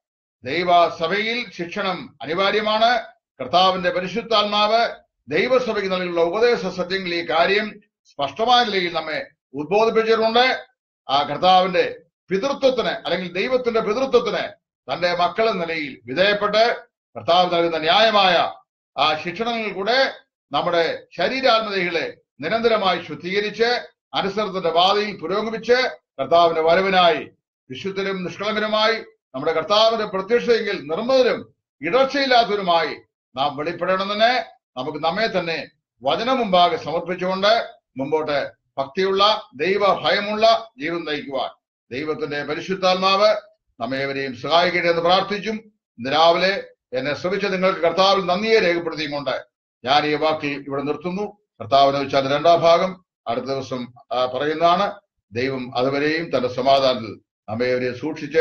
ദൈവസഭയിൽ ശിക്ഷണം അനിവാര്യമാണ് കർത്താവിന്റെ പരിശുദ്ധാത്മാവ് ദൈവസഭയ്ക്ക് നൽകിയുള്ള ഉപദേശ സത്യങ്ങളിൽ ഈ കാര്യം സ്പഷ്ടമായ നിലയിൽ നമ്മെ ഉദ്ബോധിപ്പിച്ചിട്ടുണ്ട് ആ കർത്താവിന്റെ പിതൃത്വത്തിന് അല്ലെങ്കിൽ ദൈവത്തിന്റെ പിതൃത്വത്തിന് തന്റെ മക്കൾ എന്ന നിലയിൽ വിധേയപ്പെട്ട് കർത്താവ് നൽകുന്ന ന്യായമായ ആ ശിക്ഷണങ്ങളിൽ കൂടെ നമ്മുടെ ശരീരാത്മതകളെ നിരന്തരമായി ശുദ്ധീകരിച്ച് അനുസരണത്തിന്റെ പാതയിൽ പുരോഗമിച്ച് കർത്താവിന്റെ വരവിനായി വിശുദ്ധരും നിഷ്കളങ്കരുമായി നമ്മുടെ കർത്താവിന്റെ പ്രത്യക്ഷയെങ്കിൽ നിർമ്മതരും ഇടർച്ചയില്ലാത്തവരുമായി നാം വെളിപ്പെടണമെന്ന് നമുക്ക് നമ്മെ തന്നെ വചനം മുമ്പാകെ സമർപ്പിച്ചുകൊണ്ട് മുമ്പോട്ട് ഭക്തിയുള്ള ദൈവ ഭയമുള്ള ജീവിതം നയിക്കുവാൻ ദൈവത്തിന്റെ പരിശുദ്ധാത്മാവ് നമ്മേവരെയും സഹായിക്കട്ടെ എന്ന് പ്രാർത്ഥിച്ചും ഇന്ന് രാവിലെ എന്നെ ശ്രമിച്ച നിങ്ങൾക്ക് കർത്താവിൽ നന്ദിയെ രേഖപ്പെടുത്തിയും കൊണ്ട് ഞാൻ ഈ വാക്കിൽ ഇവിടെ നിർത്തുന്നു കർത്താവിനെ വെച്ചാൽ രണ്ടാം ഭാഗം അടുത്ത ദിവസം ആ, പറയുന്നതാണ് ദൈവം അതുവരെയും തന്റെ സമാധാനത്തിൽ നമ്മേവരെയും സൂക്ഷിച്ച്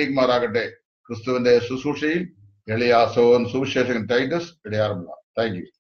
അനുഗ്രഹിക്കുമാറാകട്ടെ ക്രിസ്തുവിന്റെ ശുശ്രൂഷയിൽ എളിയ സോൻ സുവിശേഷകൻ ടൈറ്റസ് ഇടയാറുമുള്ള താങ്ക് യു